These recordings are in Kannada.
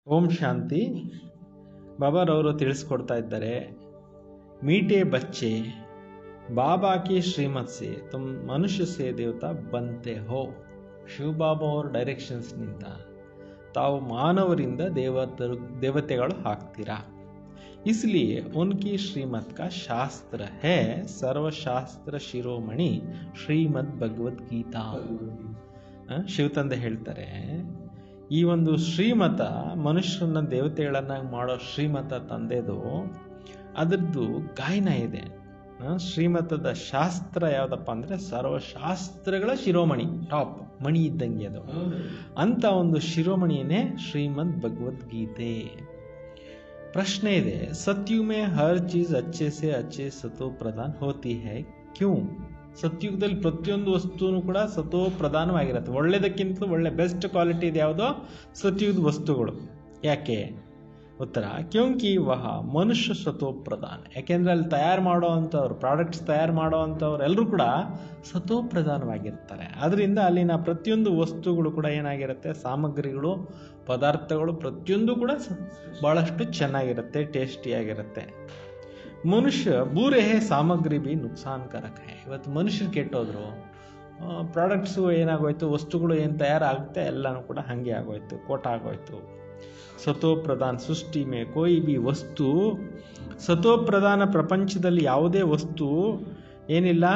ಓಂ ಶಾಂತಿ ಬಾಬಾರವರು ತಿಳಿಸ್ಕೊಡ್ತಾ ಇದ್ದಾರೆ ಮೀಟೆ ಬಚ್ಚೆ ಬಾಬಾ ಕಿ ಶ್ರೀಮತ್ ಸೆ ತುಮ್ ಮನುಷ್ಯ ಸೇ ದೇವತಾ ಬಂತೆ ಹೋ ಶಿವಬಾಬಾ ಅವ್ರ ಡೈರೆಕ್ಷನ್ಸ್ನಿಂದ ತಾವು ಮಾನವರಿಂದ ದೇವತರು ದೇವತೆಗಳು ಆಗ್ತೀರಾ इसलिए उनकी श्रीमत का शास्त्र है सर्वशास्त्र ಶಿರೋಮಣಿ ಶ್ರೀಮದ್ ಭಗವದ್ಗೀತಾ ಆ, ಶಿವತಂದೆ ಹೇಳ್ತಾರೆ ಈ ಒಂದು ಶ್ರೀಮತ ಮನುಷ್ಯರನ್ನ ದೇವತೆಗಳನ್ನಾಗಿ ಮಾಡೋ ಶ್ರೀಮತ ತಂದೆದು ಅದರದ್ದು ಗಾಯನ ಇದೆ ಆ, ಶ್ರೀಮತದ ಶಾಸ್ತ್ರ ಯಾವುದಪ್ಪ ಅಂದರೆ ಸರ್ವಶಾಸ್ತ್ರಗಳ ಶಿರೋಮಣಿ ಟಾಪ್ ಮಣಿ ಇದ್ದಂಗೆ ಅದು ಅಂತ ಒಂದು ಶಿರೋಮಣಿಯೇ ಶ್ರೀಮದ್ ಭಗವದ್ಗೀತೆ प्रश्न ಇದೆ सतयुग में हर चीज अच्छे से अच्छे सतो प्रधान होती है क्यों ಸತ್ಯುಗದಲ್ಲಿ ಪ್ರತಿಯೊಂದು ವಸ್ತುನು ಕೂಡ ಸತೋ ಪ್ರಧಾನವಾಗಿರುತ್ತೆ ಒಳ್ಳೆಯದಕ್ಕಿಂತ ಒಳ್ಳೆ ಬೆಸ್ಟ್ ಕ್ವಾಲಿಟಿ ಇದೆ ಯಾವುದೋ ಸತ್ಯುಗದ ವಸ್ತುಗಳು ಯಾಕೆ ಉತ್ತರ ಕ್ಯೋಂಕಿ ವಹ ಮನುಷ್ಯ ಸತೋ ಪ್ರಧಾನ ಯಾಕೆಂದ್ರೆ ಅಲ್ಲಿ ತಯಾರು ಮಾಡೋ ಅಂಥವ್ರು ಪ್ರಾಡಕ್ಟ್ಸ್ ತಯಾರು ಮಾಡೋ ಅಂಥವ್ರು ಎಲ್ಲರೂ ಕೂಡ ಸತೋ ಪ್ರಧಾನವಾಗಿರ್ತಾರೆ ಅದರಿಂದ ಅಲ್ಲಿನ ಪ್ರತಿಯೊಂದು ವಸ್ತುಗಳು ಕೂಡ ಏನಾಗಿರುತ್ತೆ ಸಾಮಗ್ರಿಗಳು ಪದಾರ್ಥಗಳು ಪ್ರತಿಯೊಂದು ಕೂಡ ಸ- ಭಾಳಷ್ಟು ಚೆನ್ನಾಗಿರುತ್ತೆ ಟೇಸ್ಟಿಯಾಗಿರುತ್ತೆ ಮನುಷ್ಯ ಬೂರೆ ಹೇ ಸಾಮಗ್ರಿ ಬಿ ನುಕ್ಸಾನ್ಕಾರಕ ಹೇ ಇವತ್ತು ಮನುಷ್ಯರು ಕೆಟ್ಟೋದ್ರು ಪ್ರಾಡಕ್ಟ್ಸು ಏನಾಗೋಯ್ತು ವಸ್ತುಗಳು ಏನು ತಯಾರಾಗುತ್ತೆ ಎಲ್ಲನೂ ಕೂಡ ಹಾಗೆ ಆಗೋಯ್ತು ಕೋಟ ಆಗೋಯ್ತು ಸತೋ ಪ್ರಧಾನ ಸೃಷ್ಟಿ ಮೇ ಕೋಯಿ ಬಿ ವಸ್ತು ಸತೋ ಪ್ರಧಾನ ಪ್ರಪಂಚದಲ್ಲಿ ಯಾವುದೇ ವಸ್ತು ಏನಿಲ್ಲ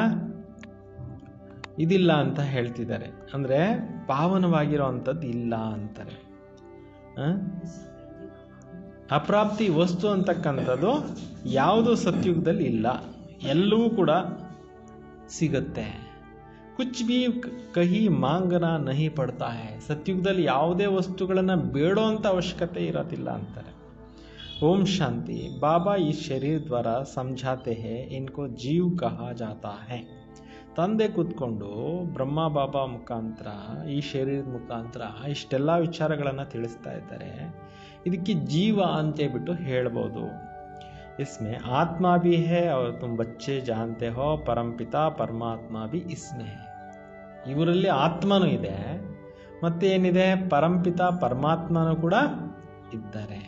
ಇದಿಲ್ಲ ಅಂತ ಹೇಳ್ತಿದ್ದಾರೆ ಅಂದರೆ ಪಾವನವಾಗಿರೋ ಅಂಥದ್ದು ಇಲ್ಲ ಅಂತಾರೆ ಆ? ಅಪ್ರಾಪ್ತಿ ವಸ್ತು ಅಂತಕ್ಕಂಥದ್ದು ಯಾವುದು ಸತ್ಯುಗದಲ್ಲಿ ಇಲ್ಲ ಎಲ್ಲವೂ ಕೂಡ ಸಿಗುತ್ತೆ ಕುಚ್ ಬಿ ಕ- ಕಹಿ ಮಾಂಗನ ನಹಿ ಪಡ್ತಾ ಹೈ ಸತ್ಯುಗದಲ್ಲಿ ಯಾವುದೇ ವಸ್ತುಗಳನ್ನು ಬೇಡೋ ಅಂತ ಅವಶ್ಯಕತೆ ಇರೋದಿಲ್ಲ ಅಂತಾರೆ ಓಂ ಶಾಂತಿ ಬಾಬಾ ಈ ಶರೀರ ದ್ವಾರ ಸಮझाते हैं इनको ಜೀವ್ ಕಹಾ ಜಾತಾ ಹೈ ತಂದೆ ಕೂತ್ಕೊಂಡು ಬ್ರಹ್ಮ ಬಾಬಾ ಮುಖಾಂತರ ಈ ಶರೀರದ ಮುಖಾಂತರ ಇಷ್ಟೆಲ್ಲ ವಿಚಾರಗಳನ್ನು ತಿಳಿಸ್ತಾ ಇದ್ದಾರೆ ಇದಕ್ಕೆ ಜೀವ ಅಂತೇಳ್ಬಿಟ್ಟು ಹೇಳ್ಬೋದು इसमें आत्मा भी है और तुम बच्चे जानते हो परमपिता परमात्मा भी इसमें है ಇವರಲ್ಲಿ ಆತ್ಮನೂ ಇದೆ ಮತ್ತೆ ಏನಿದೆ ಪರಂಪಿತ ಪರಮಾತ್ಮನೂ ಕೂಡ ಇದ್ದಾರೆ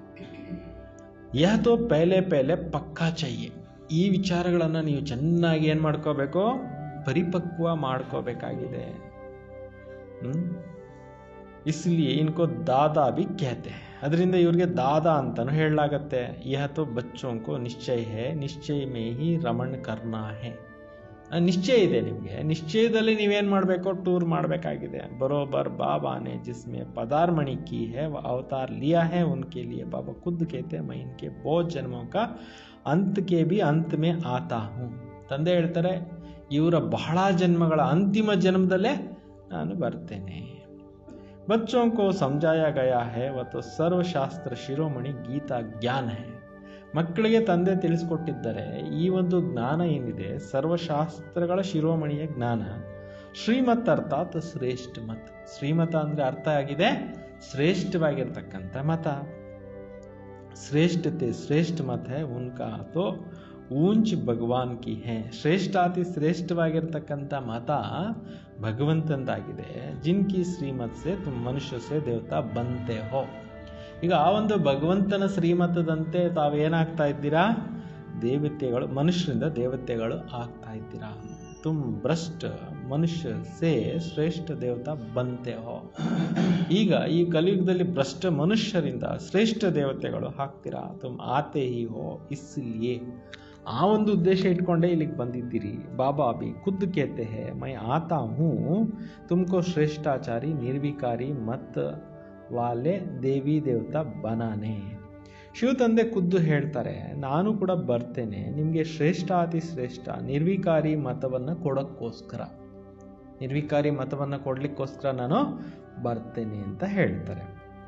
ಯಹ ತೋ ಪೆಹಲೆ ಪೆಹಲೆ ಪಕ್ಕಾ ಚಯ್ಯೆ ಈ ವಿಚಾರಗಳನ್ನು ನೀವು ಚೆನ್ನಾಗಿ ಏನು ಮಾಡ್ಕೋಬೇಕು ಪರಿಪಕ್ವ ಮಾಡ್ಕೋಬೇಕಾಗಿದೆ ಹ್ಮ್ ಇಸ್ಲಿಯೇ ಇನ್ಕೋ ದಾದಾ ಬಿ कहते हैं ಅದರಿಂದ ಇವ್ರಿಗೆ ದಾದಾ ಅಂತಲೂ ಹೇಳಲಾಗತ್ತೆ ಯಹ ತೋ ಬಚ್ಚೋಂಕೋ ನಿಶ್ಚಯ ಹೇ ನಿಶ್ಚಯ ಮೇ ಹಿ ರಮಣ್ ಕರ್ನಾ ಹೇ ಆ ನಿಶ್ಚಯ ಇದೆ ನಿಮಗೆ ನಿಶ್ಚಯದಲ್ಲಿ ನೀವೇನು ಮಾಡಬೇಕು ಟೂರ್ ಮಾಡಬೇಕಾಗಿದೆ ಬರೋಬರ್ ಬಾಬಾನೆ ಜಿಸ್ಮೆ ಪದಾರ್ಮಣಿ ಕಿ ಹೇ ವ ಅವತಾರ್ ಲಿಯಾ ಹೇ ಉನ್ಕೆ ಲಿಯೆ ಬಾಬಾ ಖುದ್ कहते मैं इनके बहुत जन्मों का अंत के भी अंत में आता हूँ ತಂದೆ ಹೇಳ್ತಾರೆ ಇವರ ಬಹಳ ಜನ್ಮಗಳ ಅಂತಿಮ ಜನ್ಮದಲ್ಲೇ ನಾನು ಬರ್ತೇನೆ बच्चों को समझाया गया है वह तो ಸರ್ವಶಾಸ್ತ್ರ ಶಿರೋಮಣಿ ಗೀತಾ ಜ್ಞಾನ है ಮಕ್ಕಳಿಗೆ ತಂದೆ ತಿಳಿಸ್ಕೊಟ್ಟಿದ್ದಾರೆ ಈ ಒಂದು ಜ್ಞಾನ ಏನಿದೆ ಸರ್ವಶಾಸ್ತ್ರಗಳ ಶಿರೋಮಣಿಯ ಜ್ಞಾನ ಶ್ರೀಮತ್ ಅರ್ಥಾತ್ ಶ್ರೇಷ್ಠ ಮತ್ ಶ್ರೀಮತ ಅಂದರೆ ಅರ್ಥ ಆಗಿದೆ ಶ್ರೇಷ್ಠವಾಗಿರ್ತಕ್ಕಂಥ ಮತ ಶ್ರೇಷ್ಠತೆ ಶ್ರೇಷ್ಠ ಮತ है उनका तो ಊಂಚ್ ಭಗವಾನ್ ಕಿ ಹೇ ಶ್ರೇಷ್ಠಾತಿ ಶ್ರೇಷ್ಠವಾಗಿರ್ತಕ್ಕಂಥ ಮತ ಭಗವಂತಂದಾಗಿದೆ ಜಿನ್ಕಿ ಶ್ರೀಮತ್ ಸೆ ತುಮ್ ಮನುಷ್ಯ ಸೆ ದೇವತಾ ಬಂತೆ ಹೋ ಈಗ ಆ ಒಂದು ಭಗವಂತನ ಶ್ರೀಮತದಂತೆ ತಾವೇನಾಗ್ತಾ ಇದ್ದೀರಾ ದೇವತೆಗಳು ಮನುಷ್ಯರಿಂದ ದೇವತೆಗಳು ಆಗ್ತಾ ಇದ್ದೀರಾ ತುಮ್ ಭ್ರಷ್ಟ ಮನುಷ್ಯ ಸೇ ಶ್ರೇಷ್ಠ ದೇವತಾ ಬಂತೆ ಹೋ ಈಗ ಈ ಕಲಿಯುಗದಲ್ಲಿ ಭ್ರಷ್ಟ ಮನುಷ್ಯರಿಂದ ಶ್ರೇಷ್ಠ ದೇವತೆಗಳು ಹಾಕ್ತೀರಾ ತುಮ್ ಆತೆ ಹಿ ಹೋ ಇಸ್ಲಿಯೇ ಆ ಒಂದು ಉದ್ದೇಶ ಇಟ್ಕೊಂಡೇ ಇಲ್ಲಿಗೆ ಬಂದಿದ್ದೀರಿ ಬಾಬಾ ಬಿ ಖುದ್ ಕೇತೆ ಹೇ ಮೈ ಆತಾ ಹೂ ತುಮಕೋ ಶ್ರೇಷ್ಠಾಚಾರಿ ನಿರ್ವಿಕಾರಿ ಮತ್ ವಾಲೆ ದೇವಿ ದೇವತಾ ಬನಾನೆ ಶಿವ ತಂದೆ ಖುದ್ದು ಹೇಳ್ತಾರೆ ನಾನು ಕೂಡ ಬರ್ತೇನೆ ನಿಮಗೆ ಶ್ರೇಷ್ಠ ಅತಿ ಶ್ರೇಷ್ಠ ನಿರ್ವಿಕಾರಿ ಮತವನ್ನು ಕೊಡೋಕ್ಕೋಸ್ಕರ ನಿರ್ವಿಕಾರಿ ಮತವನ್ನು ಕೊಡ್ಲಿಕ್ಕೋಸ್ಕರ ನಾನು ಬರ್ತೇನೆ ಅಂತ ಹೇಳ್ತಾರೆ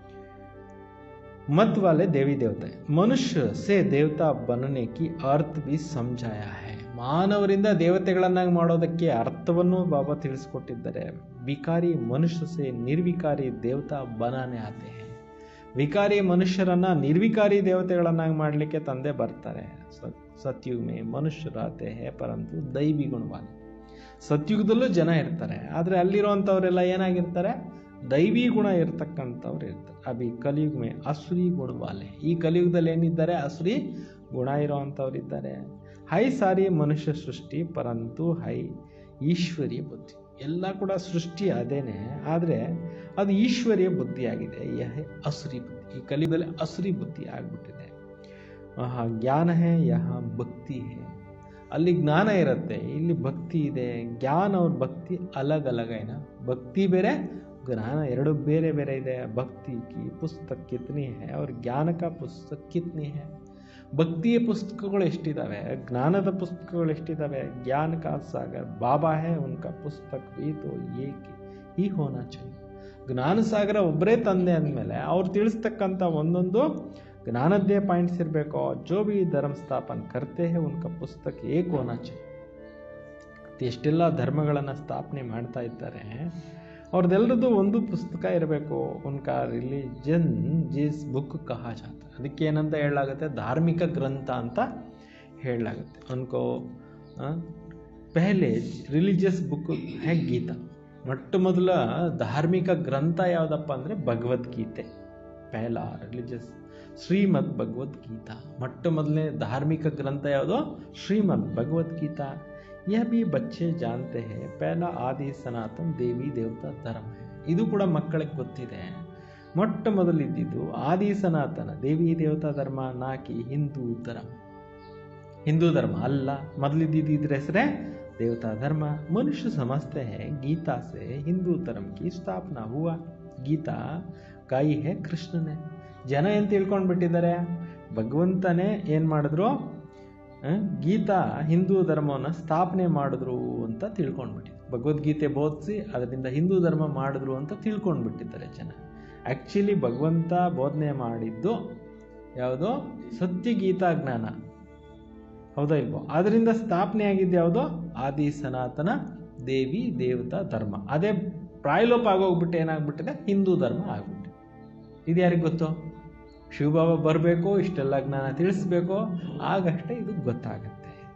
मत वाले देवी देवता ಮನುಷ್ಯ ಸೇ ದೇವತಾ ಬನನೆ ಕಿ ಅರ್ಥ ಬಿ ಸಮझाया है ಮಾನವರಿಂದ ದೇವತೆಗಳನ್ನಾಗಿ ಮಾಡೋದಕ್ಕೆ ಅರ್ಥವನ್ನು ಬಾಬಾ ತಿಳಿಸ್ಕೊಟ್ಟಿದ್ದಾರೆ ವಿಕಾರಿ ಮನುಷ್ಯ ಸೇ ನಿರ್ವಿಕಾರಿ ದೇವತಾ ಬನಾನೆ ಆತೆ ಹೈ ವಿಕಾರಿ ಮನುಷ್ಯರನ್ನ ನಿರ್ವಿಕಾರಿ ದೇವತೆಗಳನ್ನಾಗಿ ಮಾಡಲಿಕ್ಕೆ ತಂದೆ ಬರ್ತಾರೆ ಸತ್ಯುಗ್ ಮೇ ಮನುಷ್ಯರಾತೆ ಹೇ ಪರಂತು ದೈವಿ ಗುಣವಾನ್ ಸತ್ಯುಗದಲ್ಲೂ ಜನ ಇರ್ತಾರೆ ಆದರೆ ಅಲ್ಲಿರುವಂಥವರೆಲ್ಲ ಏನಾಗಿರ್ತಾರೆ ದೈವಿ ಗುಣ ಇರ್ತಕ್ಕಂಥವ್ರು ಇರ್ತಾರೆ ಅಭಿ ಕಲಿಯುಗ ಮೇ ಅಸುರಿ ಗುಣವಾಲೆ ಈ ಕಲಿಯುಗದಲ್ಲಿ ಏನಿದ್ದಾರೆ ಅಸುರಿ ಗುಣ ಇರೋವಂಥವ್ರು ಇದ್ದಾರೆ ಹೈ ಸಾರಿ ಮನುಷ್ಯ ಸೃಷ್ಟಿ ಪರಂತು ಹೈ ಈಶ್ವರೀಯ ಬುದ್ಧಿ ಎಲ್ಲ ಕೂಡ ಸೃಷ್ಟಿ ಅದೇನೆ ಆದರೆ ಅದು ಈಶ್ವರೀಯ ಬುದ್ಧಿಯಾಗಿದೆ ಯಹ ಅಸುರಿ ಬುದ್ಧಿ ಈ ಕಲಿಯುಗದಲ್ಲಿ ಅಸುರಿ ಬುದ್ಧಿ ಆಗಿಬಿಟ್ಟಿದೆ ಆಹಾ ಜ್ಞಾನ ಹೇ ಯಹ ಭಕ್ತಿ ಹೇ ಅಲ್ಲಿ ಜ್ಞಾನ ಇರುತ್ತೆ ಇಲ್ಲಿ ಭಕ್ತಿ ಇದೆ ಜ್ಞಾನ और ಭಕ್ತಿ अलग अलग है ना ಭಕ್ತಿ ಬೇರೆ ಜ್ಞಾನ ಎರಡು ಬೇರೆ ಬೇರೆ ಇದೆ ಭಕ್ತಿ ಕಿ ಪುಸ್ತಕ ಕಿತ್ನಿ ಹೇ और ಜ್ಞಾನ का ಪುಸ್ತಕ ಕಿತ್ನಿ ಹೇ ಭಕ್ತಿಯ ಪುಸ್ತಕಗಳು ಎಷ್ಟಿದ್ದಾವೆ ಜ್ಞಾನದ ಪುಸ್ತಕಗಳು ಎಷ್ಟಿದ್ದಾವೆ ಜ್ಞಾನ का ಸಾಗರ್ ಬಾಬಾ ಹೇ ಉನ್ಕಾ ಪುಸ್ತಕ भी तो ಏಕ್ ही होना चाहिए ಜ್ಞಾನ ಸಾಗರ ಒಬ್ಬರೇ ತಂದೆ ಅಂದಮೇಲೆ ಅವ್ರು ತಿಳಿಸ್ತಕ್ಕಂಥ ಒಂದೊಂದು ಜ್ಞಾನದ್ದೇ ಪಾಯಿಂಟ್ಸ್ ಇರಬೇಕು ಜೋ ಬಿ ಧರ್ಮ ಸ್ಥಾಪನ್ ಕರ್ತೆ ಹೇ ಉನ್ಕ ಪುಸ್ತಕ ಏಕ್ ಹೋನಾ ಚಾಹಿಯೆ ಎಷ್ಟೆಲ್ಲ ಧರ್ಮಗಳನ್ನು ಸ್ಥಾಪನೆ ಮಾಡ್ತಾ ಇದ್ದಾರೆ ಅವ್ರದ್ದೆಲ್ಲರದ್ದು ಒಂದು ಪುಸ್ತಕ ಇರಬೇಕು ಉನ್ಕ ರಿಲಿಜನ್ ಜೀಸ್ ಬುಕ್ ಕಹಾ ಜಾತ ಅದಕ್ಕೆ ಏನಂತ ಹೇಳಲಾಗುತ್ತೆ ಧಾರ್ಮಿಕ ಗ್ರಂಥ ಅಂತ ಹೇಳಲಾಗುತ್ತೆ ಉನ್ಕೋ ಆ, ಪೆಹಲೆ ರಿಲಿಜಿಯಸ್ ಬುಕ್ ಹೇ ಗೀತಾ ಮೊಟ್ಟ ಮೊದಲ ಧಾರ್ಮಿಕ ಗ್ರಂಥ ಯಾವುದಪ್ಪ ಅಂದರೆ ಭಗವದ್ಗೀತೆ ಪೆಹಲ ರಿಲಿಜಿಯಸ್ ಶ್ರೀಮದ್ ಭಗವದ್ಗೀತಾ ಮೊಟ್ಟ ಮೊದಲನೇ ಧಾರ್ಮಿಕ ಗ್ರಂಥ ಯಾವುದು ಶ್ರೀಮದ್ ಭಗವದ್ಗೀತಾ यह भी बच्चे जानते हैं पहला ಆದಿ ಸನಾತನ ದೇವಿ ದೇವತಾ ಧರ್ಮ है ಇದು ಕೂಡ ಮಕ್ಕಳಿಗೆ ಗೊತ್ತಿದೆ ಮೊಟ್ಟ ಮೊದಲಿದ್ದಿದ್ದು ಆದಿ ಸನಾತನ ದೇವಿ ದೇವತಾ ಧರ್ಮ ನಾಕಿ ಹಿಂದೂ ಧರ್ಮ ಹಿಂದೂ ಧರ್ಮ ಅಲ್ಲ ಮೊದಲಿದ್ದಿದ್ದು ಇದ್ರ ಹೆಸರೇ देवता धर्म मनुष्य समझते हैं गीता से हिंदू धर्म की स्थापना हुआ ಗೀತಾ ಕಾಯಿ ಹೇ ಕೃಷ್ಣನೇ ಜನ ಏನು ತಿಳ್ಕೊಂಡ್ಬಿಟ್ಟಿದ್ದಾರೆ ಭಗವಂತನೇ ಏನು ಮಾಡಿದ್ರು ಆ, ಗೀತಾ ಹಿಂದೂ ಧರ್ಮವನ್ನು ಸ್ಥಾಪನೆ ಮಾಡಿದ್ರು ಅಂತ ತಿಳ್ಕೊಂಡ್ಬಿಟ್ಟಿದ್ರು ಭಗವದ್ಗೀತೆ ಬೋಧಿಸಿ ಅದರಿಂದ ಹಿಂದೂ ಧರ್ಮ ಮಾಡಿದ್ರು ಅಂತ ತಿಳ್ಕೊಂಡ್ಬಿಟ್ಟಿದ್ದಾರೆ ಜನ ಆ್ಯಕ್ಚುಲಿ ಭಗವಂತ ಬೋಧನೆ ಮಾಡಿದ್ದು ಯಾವುದೋ ಸತ್ಯ ಗೀತಾ ಜ್ಞಾನ ಹೌದಾ ಇಲ್ವೋ ಅದರಿಂದ ಸ್ಥಾಪನೆ ಆಗಿದ್ದು ಯಾವುದೋ ಆದಿ ಸನಾತನ ದೇವಿ ದೇವತಾ ಧರ್ಮ ಅದೇ ಪ್ರಾಯಲೋಪ ಆಗೋಗ್ಬಿಟ್ಟು ಏನಾಗ್ಬಿಟ್ಟಿದೆ ಹಿಂದೂ ಧರ್ಮ ಆಗ್ಬಿಟ್ಟಿದೆ ಇದು ಯಾರಿಗೆ ಗೊತ್ತು ಶಿವಬಾಬಾ ಬರಬೇಕು ಇಷ್ಟೆಲ್ಲ ಜ್ಞಾನ ತಿಳಿಸ್ಬೇಕು ಆಗಷ್ಟೇ ಇದು ಗೊತ್ತಾಗುತ್ತೆ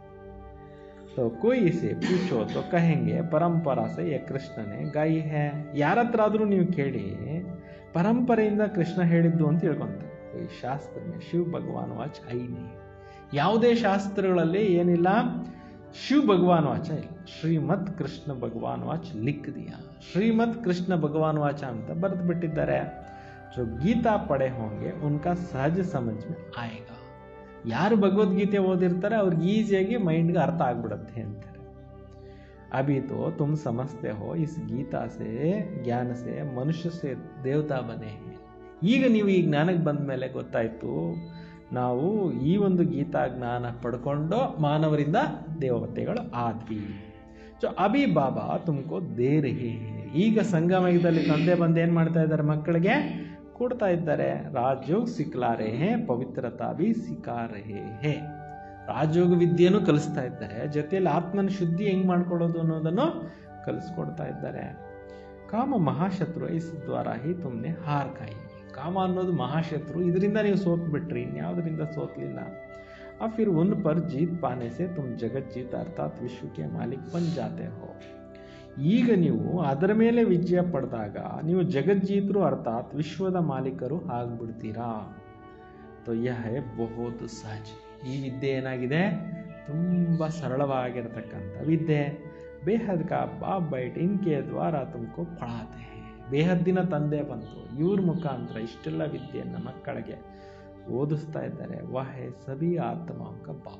तो कोई इसे पूछो तो कहेंगे परंपरा से ये कृष्ण ने गाई है ಯಾರ ಹತ್ರ ಆದರೂ ನೀವು ಕೇಳಿ ಪರಂಪರೆಯಿಂದ ಕೃಷ್ಣ ಹೇಳಿದ್ದು ಅಂತ ತಿಳ್ಕೊಂತಾರೆ कोई ಶಾಸ್ತ್ರ में ಶಿವ ಭಗವಾನ್ ವಾಚ್ ಐನೇ ಯಾವುದೇ ಶಾಸ್ತ್ರಗಳಲ್ಲಿ ಏನಿಲ್ಲ ಶಿವ ಭಗವಾನ್ ವಾಚ ಇಲ್ಲ ಶ್ರೀಮತ್ ಕೃಷ್ಣ ಭಗವಾನ್ ವಾಚ್ ಲಿಖ್ ದಿಯಾ ಶ್ರೀಮತ್ ಕೃಷ್ಣ ಭಗವಾನ್ ವಾಚ ಅಂತ ಬರೆದು ಬಿಟ್ಟಿದ್ದಾರೆ जो ಗೀತಾ ಪಡೆ ಹೋಂಗೆ ಉನ್ಕಾ ಸಹಜ ಸಮझ में ಆएगा ಯಾರು ಭಗವದ್ಗೀತೆ ಓದಿರ್ತಾರೆ ಅವ್ರಿಗೆ ಈಸಿಯಾಗಿ ಮೈಂಡ್ಗೆ ಅರ್ಥ ಆಗ್ಬಿಡುತ್ತೆ ಅಂತಾರೆ अभी तो तुम समझते हो इस गीता से ज्ञान से मनुष्य से देवता बने हैं ಈಗ ನೀವು ಈ ಜ್ಞಾನಕ್ಕೆ ಬಂದ ಮೇಲೆ ಗೊತ್ತಾಯ್ತು ನಾವು ಈ ಒಂದು ಗೀತಾ ಜ್ಞಾನ ಪಡ್ಕೊಂಡು ಮಾನವರಿಂದ ದೇವತೆಗಳು ಆದ್ವಿ ಸೊ ಅಭಿ ಬಾಬಾ ತುಮಕೋ ದೇ ರಹೇ ಹೇ. ಈಗ ಸಂಗಮಯುಗದಲ್ಲಿ ತಂದೆ ಬಂದು ಏನು ಮಾಡ್ತಾ ಇದ್ದಾರೆ ಮಕ್ಕಳಿಗೆ ಕೊಡ್ತಾ ಇದ್ದಾರೆ ರಾಜಯೋಗ್ ಸಿಕ್ಲಾ ರೇ ಹೇ ಪವಿತ್ರತಾ ಬಿ ಸಿಕ್ಕಾ ರಹೇ ಹೇ ರಾಜಯೋಗ ವಿದ್ಯೆಯನ್ನು ಕಲಿಸ್ತಾ ಇದ್ದಾರೆ ಜೊತೆಯಲ್ಲಿ ಆತ್ಮನ ಶುದ್ಧಿ ಹೆಂಗ್ ಮಾಡ್ಕೊಳ್ಳೋದು ಅನ್ನೋದನ್ನು ಕಲಿಸ್ಕೊಡ್ತಾ ಇದ್ದಾರೆ ಕಾಮ ಮಹಾಶತ್ರು ಇಸ್ ದ್ವಾರ ಹಿ ತುಮ್ನೆ ಹಾರ್ ಕಾಯಿ ಕಾಮ ಅನ್ನೋದು ಮಹಾಶತ್ರು ಇದರಿಂದ ನೀವು ಸೋತ್ ಬಿಟ್ರಿ ಇನ್ಯಾವುದರಿಂದ ಸೋತ್ಲಿಲ್ಲ ಆ ಫಿರ್ ಉನ್ ಪರ್ ಜೀತ್ ಪಾನೆ ಸೆ ತುಮ್ ಜಗತ್ ಜೀತ್ ಅರ್ಥಾತ್ ವಿಶ್ವಕ್ಕೆ ಮಾಲಿಕ್ ಬನ್ ಜಾತೆ ಹೋ ಈಗ ನೀವು ಅದರ ಮೇಲೆ ವಿಜಯ ಪಡೆದಾಗ ನೀವು ಜಗಜ್ಜೀತರು ಅರ್ಥಾತ್ ವಿಶ್ವದ ಮಾಲೀಕರು ಆಗ್ಬಿಡ್ತೀರಾ ತೋ ಯಹ ಹೈ ಬಹುತ್ ಸಹಜ ಈ ವಿದ್ಯೆ ಏನಾಗಿದೆ ತುಂಬ ಸರಳವಾಗಿರತಕ್ಕಂಥ ವಿದ್ಯೆ ಬೇಹದ್ ಕಾ ಬಾಪ್ ಬೈಟ್ ಇನ್ಕೆ ದ್ವಾರ ತುಮಕು ಪಳಾತೆ ಹೈ. ಬೇಹದ್ದಿನ ತಂದೆ ಬಂತು ಇವ್ರ ಮುಖಾಂತರ ಇಷ್ಟೆಲ್ಲ ವಿದ್ಯೆಯನ್ನು ಮಕ್ಕಳಿಗೆ ಓದಿಸ್ತಾ ಇದ್ದಾರೆ ವಾಹೆ ಸಭಿ ಆತ್ಮಾಂಕ ಬಾಪ್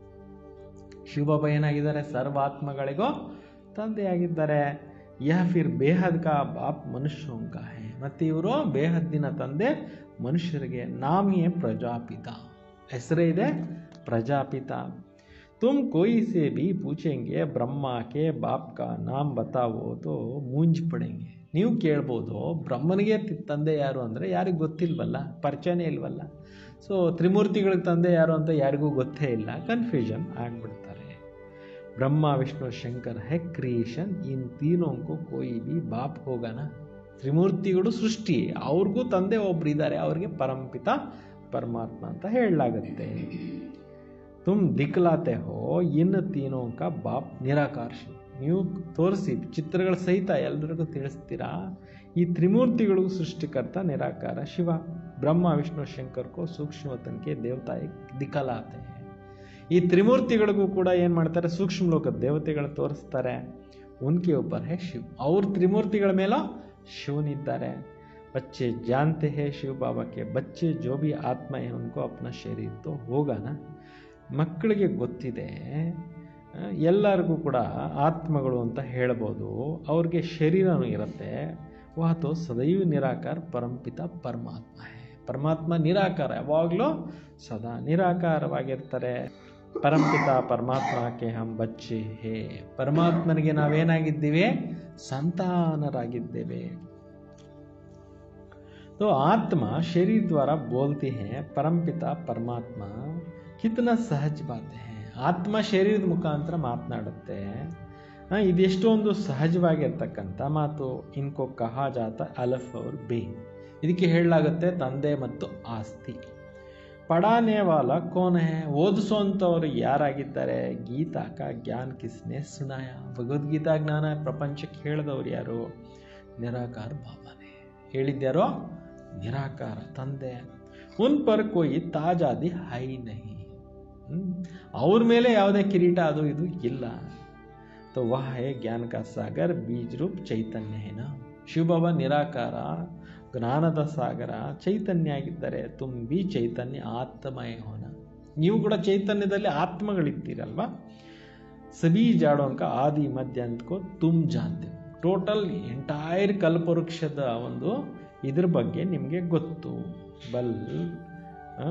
ಶಿವಬಾಬಾ ಏನಾಗಿದ್ದಾರೆ ಸರ್ವಾತ್ಮಗಳಿಗೂ ತಂದೆಯಾಗಿದ್ದಾರೆ ಯಹ ಫಿರ್ ಬೇಹದ್ ಕಾ ಬಾಪ್ ಮನುಷ್ಯೋಂಕ ಹೇ ಮತ್ತು ಇವರು ಬೇಹದ್ದಿನ ತಂದೆ ಮನುಷ್ಯರಿಗೆ ನಾಮಿಯೇ ಪ್ರಜಾಪಿತ ಹೆಸರೇ ಇದೆ ಪ್ರಜಾಪಿತ तुम कोई से भी पूछेंगे ब्रह्मा के बाप का नाम बताओ तो ಮೂಂಜ್ ಪಡೆಂಗೆ ನೀವು ಕೇಳ್ಬೋದು ಬ್ರಹ್ಮನಿಗೆ ತಿ- ತಂದೆ ಯಾರು ಅಂದರೆ ಯಾರಿಗೆ ಗೊತ್ತಿಲ್ವಲ್ಲ ಪರಿಚಯನೇ ಇಲ್ವಲ್ಲ ಸೊ ತ್ರಿಮೂರ್ತಿಗಳಿಗೆ ತಂದೆ ಯಾರು ಅಂತ ಯಾರಿಗೂ ಗೊತ್ತೇ ಇಲ್ಲ ಕನ್ಫ್ಯೂಷನ್ ಆಗಿಬಿಡ್ತಾರೆ ಬ್ರಹ್ಮ ವಿಷ್ಣು ಶಂಕರ್ ಹೆ ಕ್ರಿಯೇಷನ್ ಇನ್ ತೀನೋಂಕು ಕೋಯಿ ಬಿ ಬಾಪ್ ಹೋಗನ ತ್ರಿಮೂರ್ತಿಗಳು ಸೃಷ್ಟಿ ಅವ್ರಿಗೂ ತಂದೆ ಒಬ್ರು ಇದ್ದಾರೆ ಅವ್ರಿಗೆ ಪರಂಪಿತ ಪರಮಾತ್ಮ ಅಂತ ಹೇಳಲಾಗುತ್ತೆ ತುಮ್ ದಿಕ್ಲಾತೆ ಹೋ ಇನ್ ತೀನೋಂ ಕಾ ಬಾಪ್ ನಿರಾಕಾರ್ಷಿ ನೀವು ತೋರಿಸಿ ಚಿತ್ರಗಳ ಸಹಿತ ಎಲ್ರಿಗೂ ತಿಳಿಸ್ತೀರಾ ಈ ತ್ರಿಮೂರ್ತಿಗಳು ಸೃಷ್ಟಿಕರ್ತ ನಿರಾಕಾರ ಶಿವ ಬ್ರಹ್ಮ ವಿಷ್ಣು ಶಂಕರ್ ಕೋ ಸೂಕ್ಷ್ಮ ತನಕೆ ದೇವತಾ ದಿಕ್ಕಲಾತೆ ಈ ತ್ರಿಮೂರ್ತಿಗಳಿಗೂ ಕೂಡ ಏನು ಮಾಡ್ತಾರೆ ಸೂಕ್ಷ್ಮ ಲೋಕದ ದೇವತೆಗಳು ತೋರಿಸ್ತಾರೆ ಉನ್ಕೆ ऊपर है ಶಿವ್ ಅವ್ರ ತ್ರಿಮೂರ್ತಿಗಳ ಮೇಲೂ ಶಿವನಿದ್ದಾರೆ बच्चे जानते हैं शिव बाबा के बच्चे जो भी आत्मा है उनको अपना शरीर तो होगा ना ಮಕ್ಕಳಿಗೆ ಗೊತ್ತಿದೆ ಆ, ಎಲ್ಲರಿಗೂ ಕೂಡ ಆತ್ಮಗಳು ಅಂತ ಹೇಳ್ಬೋದು ಅವ್ರಿಗೆ ಶರೀರನೂ ಇರುತ್ತೆ ವಾತು ಸದೈವ ನಿರಾಕಾರ ಪರಂಪಿತ ಪರಮಾತ್ಮ ಹೇ ಪರಮಾತ್ಮ ನಿರಾಕಾರ ಯಾವಾಗಲೂ ಸದಾ ನಿರಾಕಾರವಾಗಿರ್ತಾರೆ ಪರಂಪಿತ ಪರಮಾತ್ಮಕ್ಕೆ ಹಮ್ ಬಚ್ಚೆ ಹೇ ಪರಮಾತ್ಮನಿಗೆ ನಾವೇನಾಗಿದ್ದೀವಿ ಸಂತಾನರಾಗಿದ್ದೇವೆ तो आत्मा शरीर द्वारा बोलती है परमपिता परमात्मा कितना सहज बात है ಆತ್ಮ ಶರೀರದ ಮುಖಾಂತರ ಮಾತನಾಡುತ್ತೆ ಆ, ಇದೆಷ್ಟೊಂದು ಸಹಜವಾಗಿರ್ತಕ್ಕಂಥ ಮಾತು ಇನ್ಕೋ ಕಹಾ ಜಾತ ಅಲಫ್ ಅವ್ರ ಬೇ ಇದಕ್ಕೆ ಹೇಳಲಾಗುತ್ತೆ ತಂದೆ ಮತ್ತು ಆಸ್ತಿ ಪಡಾನೆ ವಾಲ ಕೋನ್ ಹೇ ಓದಿಸೋಂಥವ್ರು ಯಾರಾಗಿದ್ದಾರೆ ಗೀತಾ ಕಾ ಜ್ಞಾನ್ ಕಿಸ್ನೆ ಸುನಾಯ ಭಗವದ್ಗೀತಾ ಜ್ಞಾನ ಪ್ರಪಂಚಕ್ಕೆ ಹೇಳಿದವ್ರು ಯಾರು ನಿರಾಕಾರ ಬಾಬಾನೇ ಹೇಳಿದ್ಯಾರೋ ನಿರಾಕಾರ ತಂದೆ ಉನ್ ಪರ್ ಕೊಯ್ ತಾಜಾದಿ ಹೈ ನಹಿ ಹ್ಮ್? ಅವ್ರ ಮೇಲೆ ಯಾವುದೇ ಕಿರೀಟ ಅದು ಇದು ಇಲ್ಲ तो वह है ज्ञान का सागर बीज रूप ಚೈತನ್ಯ ಹೇನ ಶಿವಬಾಬಾ ನಿರಾಕಾರ ಜ್ಞಾನದ ಸಾಗರ ಚೈತನ್ಯ ಆಗಿದ್ದಾರೆ ತುಂಬಿ ಚೈತನ್ಯ ಆತ್ಮಯ ಹೋನ ನೀವು ಕೂಡ ಚೈತನ್ಯದಲ್ಲಿ ಆತ್ಮಗಳಿದ್ದೀರಲ್ವಾ ಸಬಿ ಜಾಡೋಂಕ ಆದಿ ಮಧ್ಯ ಅಂದ್ಕೋ ತುಮ್ ಜಾನ್ತೆ ಟೋಟಲ್ ಎಂಟೈರ್ ಕಲ್ಪವೃಕ್ಷದ ಒಂದು ಇದ್ರ ಬಗ್ಗೆ ನಿಮಗೆ ಗೊತ್ತು ಬಲ್ ಆ,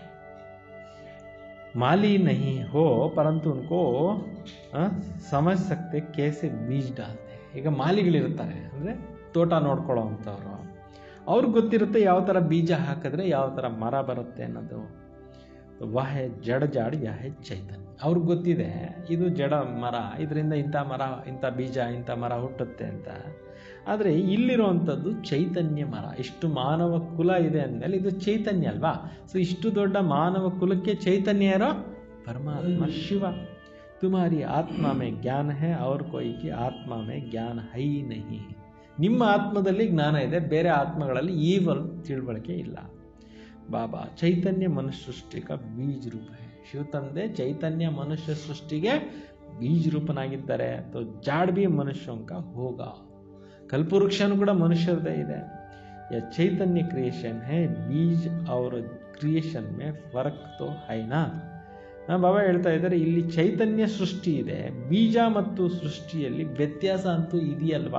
माली नहीं हो परंतु उनको ಆ, ಸಮझ सकते कैसे ಬೀಜ ಡಾಲ್ತೆ ಈಗ ಮಾಲಿಗಳಿರ್ತಾರೆ ಅಂದರೆ ತೋಟ ನೋಡ್ಕೊಳ್ಳೋ ಅಂಥವ್ರು ಅವ್ರಿಗೆ ಗೊತ್ತಿರುತ್ತೆ ಯಾವ ಥರ ಬೀಜ ಹಾಕಿದ್ರೆ ಯಾವ ಥರ ಮರ ಬರುತ್ತೆ ಅನ್ನೋದು ವಾಹೆ ಜಡ ಜಾಡ್ ಯಾಹೆ ಚೈತನ್ಯ ಅವ್ರಿಗೆ ಗೊತ್ತಿದೆ ಇದು ಜಡ ಮರ ಇದರಿಂದ ಇಂಥ ಮರ ಇಂಥ ಬೀಜ ಇಂಥ ಮರ ಹುಟ್ಟುತ್ತೆ ಅಂತ ಆದರೆ ಇಲ್ಲಿರುವಂಥದ್ದು ಚೈತನ್ಯ ಮರ ಇಷ್ಟು ಮಾನವ ಕುಲ ಇದೆ ಅಂದಮೇಲೆ ಇದು ಚೈತನ್ಯ ಅಲ್ವಾ ಸೊ ಇಷ್ಟು ದೊಡ್ಡ ಮಾನವ ಕುಲಕ್ಕೆ ಚೈತನ್ಯ ಯಾರೋ ಪರಮಾತ್ಮ ಶಿವ ತುಮಾರಿ ಆತ್ಮ ಮೇ ಜ್ಞಾನ ಹೇ ಅವ್ರ ಕೊಯ್ಗೆ ಆತ್ಮ ಮೇ ಜ್ಞಾನ ಹೈ ನಹಿ ನಿಮ್ಮ ಆತ್ಮದಲ್ಲಿ ಜ್ಞಾನ ಇದೆ ಬೇರೆ ಆತ್ಮಗಳಲ್ಲಿ ಈ ಒಂದು ತಿಳುವಳಿಕೆ ಇಲ್ಲ ಬಾಬಾ ಚೈತನ್ಯ ಮನುಷ್ಯ ಸೃಷ್ಟಿಕ ಬೀಜ ರೂಪ ಹೇ ಶಿವ ತಂದೆ ಚೈತನ್ಯ ಮನುಷ್ಯ ಸೃಷ್ಟಿಗೆ ಬೀಜ ರೂಪನಾಗಿದ್ದಾರೆ ತೋ ಜಾಡ್ ಬಿ ಮನುಷ್ಯಂಕ ಹೋಗ ಕಲ್ಪವೃಕ್ಷನೂ ಕೂಡ ಮನುಷ್ಯರದೇ ಇದೆ ಯಾ ಚೈತನ್ಯ ಕ್ರಿಯೇಷನ್ ಹೇ ಬೀಜ್ ಅವರ ಕ್ರಿಯೇಷನ್ ಮೇ ಫರಕ್ ತೋ ಹೈನಾ ಆ, ಬಾಬಾ ಹೇಳ್ತಾ ಇದ್ದಾರೆ ಇಲ್ಲಿ ಚೈತನ್ಯ ಸೃಷ್ಟಿ ಇದೆ ಬೀಜ ಮತ್ತು ಸೃಷ್ಟಿಯಲ್ಲಿ ವ್ಯತ್ಯಾಸ ಅಂತೂ ಇದೆಯಲ್ವಾ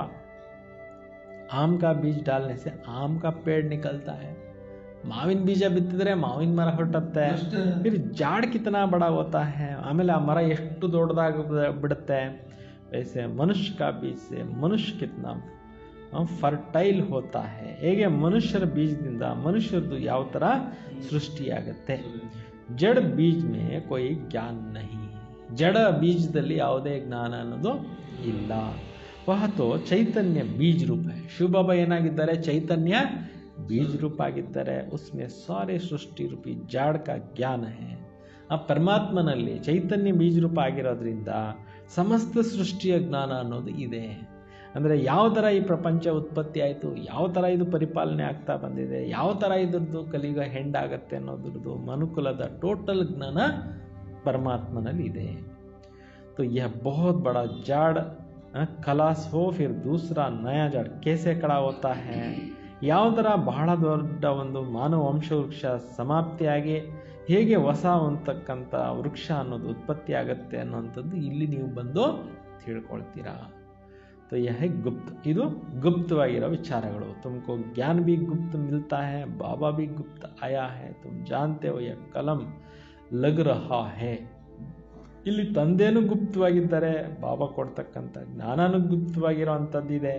ಆಮ್ ಕಾ ಬೀಜ ಡಾಲ್ನೆ ಸೆ ಆಮ್ ಕಾ ಪೇಡ್ ನಿಕಲ್ತಾ ಹೈ ಮಾವಿನ ಬೀಜ ಬಿತ್ತಿದ್ರೆ ಮಾವಿನ ಮರ ಹೊರಟತ್ತೆ ಫಿರ್ ಜಾಡ್ ಕಿತನಾ ಬಡ ಹೋತಾ ಹೈ ಆಮೇಲೆ ಆ ಮರ ಎಷ್ಟು ದೊಡ್ಡದಾಗಿ ಬಿಡುತ್ತೆ ವೈಸೆ ಮನುಷ್ಯ ಕಾ ಬೀಜ ಸೆ ಮನುಷ್ಯ ಕಿತ್ನಾ ಫರ್ಟೈಲ್ ಹೋತಾ ಹೈ ಹೇಗೆ ಮನುಷ್ಯರ ಬೀಜದಿಂದ ಮನುಷ್ಯರದು ಯಾವ ಥರ ಸೃಷ್ಟಿಯಾಗತ್ತೆ ಜಡ ಬೀಜ ಮೇ ಕೊಯ್ ಜ್ಞಾನ ನಹಿ ಜಡ ಬೀಜದಲ್ಲಿ ಯಾವುದೇ ಜ್ಞಾನ ಅನ್ನೋದು ಇಲ್ಲ ವಹತೋ ಚೈತನ್ಯ ಬೀಜ ರೂಪ ಹೈ ಶಿವಬಾಬಾ ಏನಾಗಿದ್ದಾರೆ ಚೈತನ್ಯ ಬೀಜ ರೂಪ ಆಗಿದ್ದಾರೆ ಉಸ್ಮೆ ಸಾರೆ ಸೃಷ್ಟಿ ರೂಪಿ ಜಾಡ್ ಕಾ ಜ್ಞಾನ ಹೇ ಆ ಪರಮಾತ್ಮನಲ್ಲಿ ಚೈತನ್ಯ ಬೀಜ ರೂಪ ಆಗಿರೋದ್ರಿಂದ ಸಮಸ್ತ ಸೃಷ್ಟಿಯ ಜ್ಞಾನ ಅನ್ನೋದು ಇದೆ ಅಂದರೆ ಯಾವ ಥರ ಈ ಪ್ರಪಂಚ ಉತ್ಪತ್ತಿ ಆಯಿತು ಯಾವ ಥರ ಇದು ಪರಿಪಾಲನೆ ಆಗ್ತಾ ಬಂದಿದೆ ಯಾವ ಥರ ಇದ್ರದ್ದು ಕಲಿಯುಗ ಹೆಂಡಾಗತ್ತೆ ಅನ್ನೋದ್ರದ್ದು ಮನುಕುಲದ ಟೋಟಲ್ ಜ್ಞಾನ परमात्मನಲ್ಲಿ ಇದೆ तो यह बहुत बड़ा जाड़ अ, खलास हो फिर दूसरा नया जाड़ कैसे खड़ा होता है ಯಾವ ಥರ ಬಹಳ ದೊಡ್ಡ ಒಂದು ಮಾನವ ವಂಶ ವೃಕ್ಷ ಸಮಾಪ್ತಿಯಾಗಿ ಹೇಗೆ ಹೊಸ ಅಂತಕ್ಕಂಥ ವೃಕ್ಷ ಅನ್ನೋದು ಉತ್ಪತ್ತಿ ಆಗುತ್ತೆ ಅನ್ನೋಂಥದ್ದು ಇಲ್ಲಿ ನೀವು ಬಂದು ತಿಳ್ಕೊಳ್ತೀರಾ तो यह है गुप्त ಇದು ಗುಪ್ತವಾಗಿರೋ ವಿಚಾರಗಳು ತುಮको ज्ञान भी गुप्त मिलता है बाबा भी गुप्त आया है तुम जानते हो यह कलम ಲಗ್ ರಹಾ ಹೇ ಇಲ್ಲಿ ತಂದೆನೂ ಗುಪ್ತವಾಗಿದ್ದಾರೆ ಬಾಬಾ ಕೊಡ್ತಕ್ಕಂಥ ಜ್ಞಾನನೂ ಗುಪ್ತವಾಗಿರೋ ಅಂಥದ್ದಿದೆ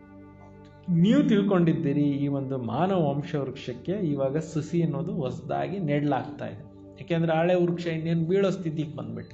ನೀವು ತಿಳ್ಕೊಂಡಿದ್ದೀರಿ ಈ ಒಂದು ಮಾನವ ವಂಶ ವೃಕ್ಷಕ್ಕೆ ಇವಾಗ ಸುಸಿ ಅನ್ನೋದು ಹೊಸದಾಗಿ ನೆಡ್ಲಾಗ್ತಾ ಇದೆ ಯಾಕೆಂದ್ರೆ ಹಳೆ ವೃಕ್ಷ ಇನ್ನೇನು ಬೀಳೋ ಸ್ಥಿತಿಗೆ ಬಂದ್ಬಿಟ್ಟು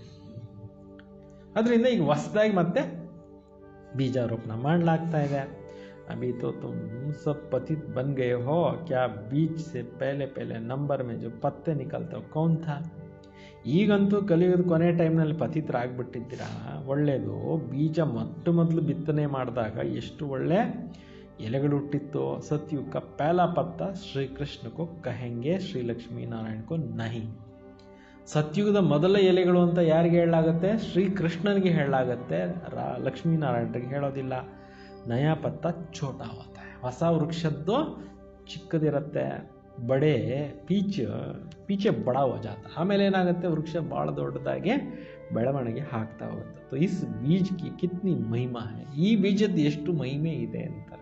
ಅದರಿಂದ ಈಗ ಹೊಸದಾಗಿ ಮತ್ತೆ बीजारोपण ಮಾಡಲಾಗ್ತಾ ಇದೆ अभी तो तुम सब पतित बन गए हो क्या बीज से पहले पहले नंबर में जो पत्ते निकलते हो कौन था ಈಗಂತೂ ಕಲಿಯೋದು ಕೊನೆ ಟೈಮ್ನಲ್ಲಿ ಪತಿತರಾಗ್ಬಿಟ್ಟಿದ್ದೀರಾ ಒಳ್ಳೆಯದು ಬೀಜ ಮೊಟ್ಟ ಮೊದಲು ಬಿತ್ತನೆ ಮಾಡಿದಾಗ ಎಷ್ಟು ಒಳ್ಳೆ ಎಲೆಗಳು ಹುಟ್ಟಿತ್ತು सतयुग का पहला पत्ता श्री कृष्ण को कहेंगे श्री लक्ष्मी नारायण को नहीं ಸತ್ಯುಗದ ಮೊದಲ ಎಲೆಗಳು ಅಂತ ಯಾರಿಗೆ ಹೇಳಲಾಗುತ್ತೆ ಶ್ರೀ ಕೃಷ್ಣನಿಗೆ ಹೇಳಲಾಗುತ್ತೆ ರಾ ಲಕ್ಷ್ಮೀನಾರಾಯಣರಿಗೆ ಹೇಳೋದಿಲ್ಲ ನಯಾ ಪತ್ತ ಛೋಟ ಹೋತ है. ಹೊಸ ವೃಕ್ಷದ್ದು ಚಿಕ್ಕದಿರುತ್ತೆ ಬಡೆ ಪೀಚ್ ಪೀಚೆ ಬಡ ಹೋ ಜಾತ ಆಮೇಲೆ ಏನಾಗುತ್ತೆ ವೃಕ್ಷ ಭಾಳ ದೊಡ್ಡದಾಗಿ ಬೆಳವಣಿಗೆ ಆಗ್ತಾ ಹೋಗುತ್ತೆ तो इस बीज की कितनी महिमा है ಈ ಬೀಜದ ಎಷ್ಟು ಮಹಿಮೆ ಇದೆ ಅಂತಾರೆ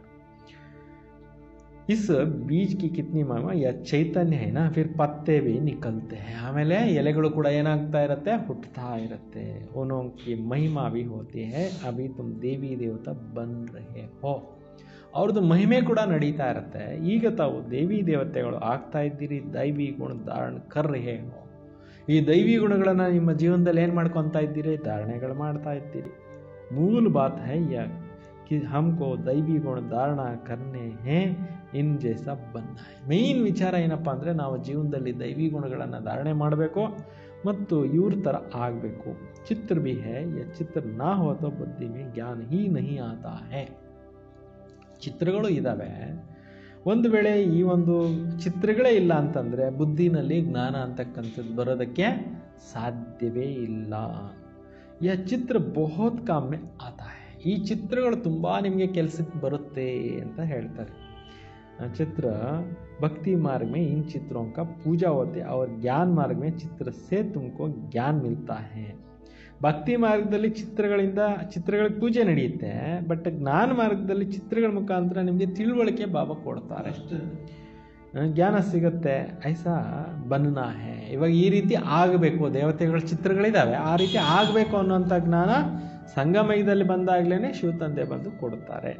इस बीज की कितनी महिमा यह ಚೈತನ್ಯ है ना फिर पत्ते भी निकलते हैं ಆಮೇಲೆ ಎಲೆಗಳು ಕೂಡ ಏನಾಗ್ತಾ ಇರುತ್ತೆ ಹುಟ್ಟುತ್ತಾ ಇರುತ್ತೆ उनों की महिमा भी होती है अभी तुम देवी देवता बन रहे हो ಅವ್ರದ್ದು ಮಹಿಮೆ ಕೂಡ ನಡೀತಾ ಇರುತ್ತೆ ಈಗ ತಾವು ದೇವಿ ದೇವತೆಗಳು ಆಗ್ತಾ ಇದ್ದೀರಿ ದೈವಿ ಗುಣ ಧಾರಣ ಕರ್ ರಹೆ ಹೋ ಈ ದೈವಿ ಗುಣಗಳನ್ನು ನಿಮ್ಮ ಜೀವನದಲ್ಲಿ ಏನು ಮಾಡ್ಕೊತಾ ಇದ್ದೀರಿ ಧಾರಣೆಗಳು ಮಾಡ್ತಾ ಇದ್ದೀರಿ ಮೂಲ ಬಾತ್ ಹೈ ಯಾ कि हमको दैवी गुण धारण करने हैं ಇನ್ ಜೈಸ ಬನ್ನ ಮೇಯ್ನ್ ವಿಚಾರ ಏನಪ್ಪ ಅಂದರೆ ನಾವು ಜೀವನದಲ್ಲಿ ದೈವಿ ಗುಣಗಳನ್ನು ಧಾರಣೆ ಮಾಡಬೇಕು ಮತ್ತು ಇವ್ರ ಥರ ಆಗಬೇಕು ಚಿತ್ರ ಭಿ ಹೇ ಯ ಚಿತ್ರ ನಾ ಹೋತೋ ಬುದ್ಧಿ ಮೇ ಜ್ಞಾನ ಹಿ ನಹಿ ಆತಾ ಹೇ ಚಿತ್ರಗಳು ಇದ್ದಾವೆ ಒಂದು ವೇಳೆ ಈ ಒಂದು ಚಿತ್ರಗಳೇ ಇಲ್ಲ ಅಂತಂದರೆ ಬುದ್ಧಿನಲ್ಲಿ ಜ್ಞಾನ ಅಂತಕ್ಕಂಥದ್ದು ಬರೋದಕ್ಕೆ ಸಾಧ್ಯವೇ ಇಲ್ಲ ಯ ಚಿತ್ರ ಬಹುತ್ ಕಾಮೆ ಆತಾ ಹೇ ಈ ಚಿತ್ರಗಳು ತುಂಬ ನಿಮಗೆ ಕೆಲಸಕ್ಕೆ ಬರುತ್ತೆ ಅಂತ ಹೇಳ್ತಾರೆ चित्र भक्ति मार्ग में इन चित्रों का पूजा होते है और ज्ञान मार्ग में चित्र से तुमको ज्ञान मिलता है ಭಕ್ತಿ ಮಾರ್ಗದಲ್ಲಿ ಚಿತ್ರಗಳಿಂದ ಚಿತ್ರಗಳಿಗೆ ಪೂಜೆ ನಡೆಯುತ್ತೆ ಬಟ್ ಜ್ಞಾನ ಮಾರ್ಗದಲ್ಲಿ ಚಿತ್ರಗಳ ಮುಖಾಂತರ ನಿಮಗೆ ತಿಳುವಳಿಕೆ ಬಾಬಾ ಕೊಡ್ತಾರೆ ಜ್ಞಾನ ಸಿಗುತ್ತೆ ಐಸಾ ಬನ್ನ ಹೇ ಇವಾಗ ಈ ರೀತಿ ಆಗಬೇಕು ದೇವತೆಗಳ ಚಿತ್ರಗಳಿದ್ದಾವೆ ಆ ರೀತಿ ಆಗಬೇಕು ಅನ್ನೋಂಥ ಜ್ಞಾನ ಸಂಗಮಯದಲ್ಲಿ ಬಂದಾಗಲೇ ಶಿವ ತಂದೆ ಬಂದು ಕೊಡುತ್ತಾರೆ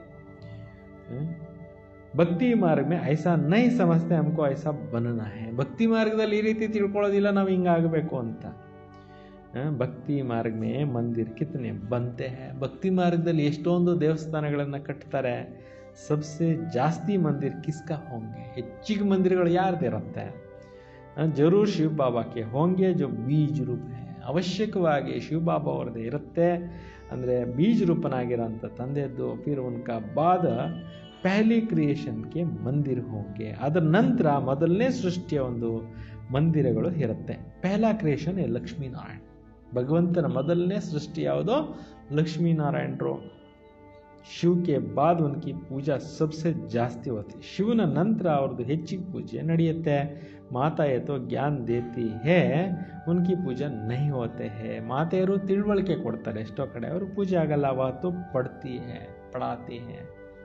ಭಕ್ತಿ ಮಾರ್ಗ ಮೇ ಐಸಾ ನೈ ಸಮಸ್ತೆ ಹಮ್ಕೋ ಐಸಾ ಬನನ ಹೇ ಭಕ್ತಿ ಮಾರ್ಗದಲ್ಲಿ ಈ ರೀತಿ ತಿಳ್ಕೊಳ್ಳೋದಿಲ್ಲ ನಾವು ಹಿಂಗಾಗಬೇಕು ಅಂತ ಭಕ್ತಿ ಮಾರ್ಗ ಮೇ ಮಂದಿರ್ ಕಿತ್ತನೆ ಬಂತೆ ಹೇ ಭಕ್ತಿ ಮಾರ್ಗದಲ್ಲಿ ಎಷ್ಟೊಂದು ದೇವಸ್ಥಾನಗಳನ್ನು ಕಟ್ತಾರೆ ಸಬ್ಸೆ ಜಾಸ್ತಿ ಮಂದಿರ್ ಕಿಸ್ಕ ಹೋಂಗೆ ಹೆಚ್ಚಿಗೆ ಮಂದಿರಗಳು ಯಾರ್ದಿರುತ್ತೆ ಜರೂರ್ ಶಿವ ಬಾಬಾಕ್ಕೆ ಹೋಂಗೆ ಜೊ ಬೀಜ ರೂಪ ಹೇ ಅವಶ್ಯಕವಾಗಿ ಶಿವ ಬಾಬಾ ಅವ್ರದ್ದೇ ಇರುತ್ತೆ ಅಂದರೆ ಬೀಜ ರೂಪನಾಗಿರೋಂಥ ತಂದೆಯದ್ದು ಫಿರ್ ಉನ್ಕ ಬಾದ ಪಹಲಿ ಕ್ರಿಯೇಷನ್ಗೆ ಮಂದಿರ ಹೋಗಿ ಅದರ ನಂತರ ಮೊದಲನೇ ಸೃಷ್ಟಿಯ ಒಂದು ಮಂದಿರಗಳು ಇರುತ್ತೆ ಪಹಲಾ ಕ್ರಿಯೇಷನ್ ಎ ಲಕ್ಷ್ಮೀನಾರಾಯಣ ಭಗವಂತನ ಮೊದಲನೇ ಸೃಷ್ಟಿ ಯಾವುದೋ ಲಕ್ಷ್ಮೀನಾರಾಯಣರು ಶಿವಕ್ಕೆ ಬಾದ್ ಉನ್ಕಿ ಪೂಜಾ ಸಬ್ಸೆ ಜಾಸ್ತಿ ಹೋತಿ ಶಿವನ ನಂತರ ಅವ್ರದ್ದು ಹೆಚ್ಚಿಗೆ ಪೂಜೆ ನಡೆಯುತ್ತೆ ಮಾತಾ ಎತ್ತೋ ಜ್ಞಾನ ದೇತಿ ಹೇ ಉನ್ಕಿ ಪೂಜಾ ನಹಿ ಹೋತೆ ಹೇ ಮಾತೆಯರು ತಿಳುವಳಿಕೆ ಕೊಡ್ತಾರೆ ಎಷ್ಟೋ ಕಡೆ ಅವರು ಪೂಜೆ ಆಗಲ್ಲ ಅವತ್ತು ಪಡ್ತಿ ಹೇ ಪಡಾತಿ ಹೇ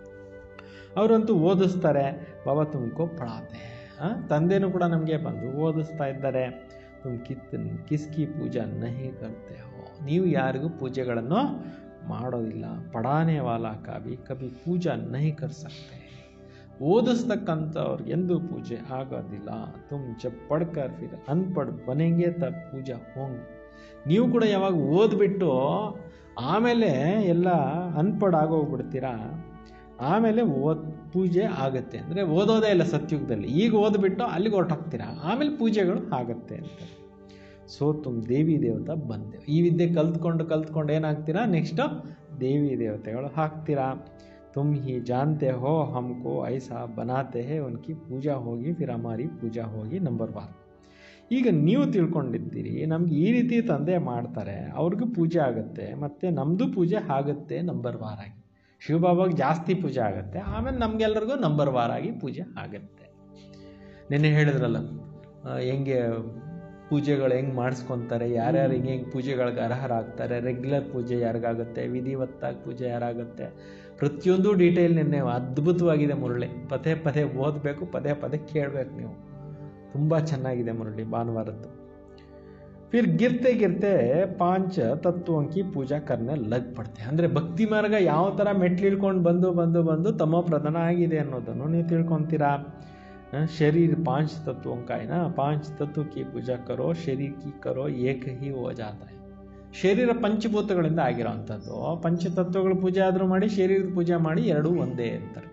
ಅವರಂತೂ ಓದಿಸ್ತಾರೆ ಬಾಬಾ ತುಮಕೋ ಪಡಾತೆ ತಂದೆನೂ ಕೂಡ ನಮಗೆ ಬಂದು ಓದಿಸ್ತಾ ಇದ್ದಾರೆ ತುಮ್ ಕಿತ್ ಕಿಸ್ಕಿ ಪೂಜಾ ನಹಿ ಕರ್ತೆ ಹೋ ನೀವು ಯಾರಿಗೂ ಪೂಜೆಗಳನ್ನು ಮಾಡೋದಿಲ್ಲ ಪಡಾನೆ ವಾಲಾ ಕಾಬಿ ಕಬಿ ಪೂಜಾ ನಹಿ ಕರ್ ಸಕ್ತೆ ಓದಿಸ್ತಕ್ಕಂಥವ್ರಿಗೆ ಎಂದೂ ಪೂಜೆ ಆಗೋದಿಲ್ಲ ತುಮ್ ಜಬ್ ಪಡ್ಕರ್ ಫಿರ್ ಅನ್ಪಡ್ ಬನೆಂಗೆ ತ ಪೂಜಾ ಹೋಂಗ್ ನೀವು ಕೂಡ ಯಾವಾಗ ಓದ್ಬಿಟ್ಟು ಆಮೇಲೆ ಎಲ್ಲ ಅನ್ಪಡ್ ಆಗೋಗ್ಬಿಡ್ತೀರಾ ಆಮೇಲೆ ಓದ್ ಪೂಜೆ ಆಗುತ್ತೆ ಅಂದರೆ ಓದೋದೇ ಇಲ್ಲ ಸತ್ಯುಗದಲ್ಲಿ ಈಗ ಓದ್ಬಿಟ್ಟು ಅಲ್ಲಿಗೆ ಹೊರಟೋಗ್ತೀರಾ ಆಮೇಲೆ ಪೂಜೆಗಳು ಆಗುತ್ತೆ ಅಂತ ಸೊ ತುಮ್ ದೇವಿ ದೇವತಾ ಬಂದೆ ಈ ವಿದ್ಯೆ ಕಲ್ತ್ಕೊಂಡು ಕಲ್ತ್ಕೊಂಡು ಏನಾಗ್ತೀರಾ ನೆಕ್ಸ್ಟು ದೇವಿ ದೇವತೆಗಳು ಹಾಕ್ತೀರಾ ತುಮ್ ಹಿ ಜಾನ್ತೆ ಹೋ ಹಮ್ಕೋ ಐಸಾ ಬನಾತೆ ಹೇ ಉನ್ಕಿ ಪೂಜಾ ಹೋಗಿ ಫಿರ್ ಹಮಾರಿ ಪೂಜಾ ಹೋಗಿ ನಂಬರ್ ಒನ್ ಈಗ ನೀವು ತಿಳ್ಕೊಂಡಿದ್ದೀರಿ ನಮ್ಗೆ ಈ ರೀತಿ ತಂದೆ ಮಾಡ್ತಾರೆ ಅವ್ರಿಗೂ ಪೂಜೆ ಆಗುತ್ತೆ ಮತ್ತು ನಮ್ಮದು ಪೂಜೆ ಆಗುತ್ತೆ ನಂಬರ್ ವಾರ್ ಆಗಿ ಶಿವಬಾಬಾಗೆ ಜಾಸ್ತಿ ಪೂಜೆ ಆಗುತ್ತೆ ಆಮೇಲೆ ನಮಗೆಲ್ಲರಿಗೂ ನಂಬರ್ ವಾರ್ ಆಗಿ ಪೂಜೆ ಆಗುತ್ತೆ ನಿನ್ನೆ ಹೇಳಿದ್ರಲ್ಲ ಹೆಂಗೆ ಪೂಜೆಗಳು ಹೆಂಗೆ ಮಾಡಿಸ್ಕೊತಾರೆ ಯಾರ್ಯಾರು ಹೆಂಗೆ ಹೆಂಗೆ ಪೂಜೆಗಳಿಗೆ ಅರ್ಹರಾಗ್ತಾರೆ ರೆಗ್ಯುಲರ್ ಪೂಜೆ ಯಾರಿಗಾಗುತ್ತೆ ವಿಧಿವತ್ತಾಗಿ ಪೂಜೆ ಯಾರಾಗುತ್ತೆ ಪ್ರತಿಯೊಂದು ಡೀಟೇಲ್ ನಿನ್ನೆ ಅದ್ಭುತವಾಗಿದೆ ಮುರಳಿ ಪದೇ ಪದೇ ಓದಬೇಕು ಪದೇ ಪದೇ ಕೇಳಬೇಕು ನೀವು ತುಂಬ ಚೆನ್ನಾಗಿದೆ ಮುರಳಿ ಭಾನುವಾರದ್ದು ಫಿರ್ ಗಿರ್ತೆ ಗಿರ್ತೆ ಪಾಂಚ ತತ್ವಂಕಿ ಪೂಜಾ ಕರ್ನೆ ಲಗ್ ಪಡ್ತೆ ಅಂದರೆ ಭಕ್ತಿ ಮಾರ್ಗ ಯಾವ ಥರ ಮೆಟ್ಲಿಳ್ಕೊಂಡು ಬಂದು ಬಂದು ಬಂದು ತಮೋ ಪ್ರಧಾನ ಆಗಿದೆ ಅನ್ನೋದನ್ನು ನೀವು ತಿಳ್ಕೊತೀರಾ ಶರೀರ ಪಾಂಚ ತತ್ವों का है ना पांच तत्व की पूजा करो शरीर की करो एक ही हो जाता है ಶರೀರ ಪಂಚಭೂತಗಳಿಂದ ಆಗಿರೋವಂಥದ್ದು ಪಂಚತತ್ವಗಳ ಪೂಜೆ ಆದರೂ ಮಾಡಿ ಶರೀರದ ಪೂಜೆ ಮಾಡಿ ಎರಡೂ ಒಂದೇ ಅಂತಾರೆ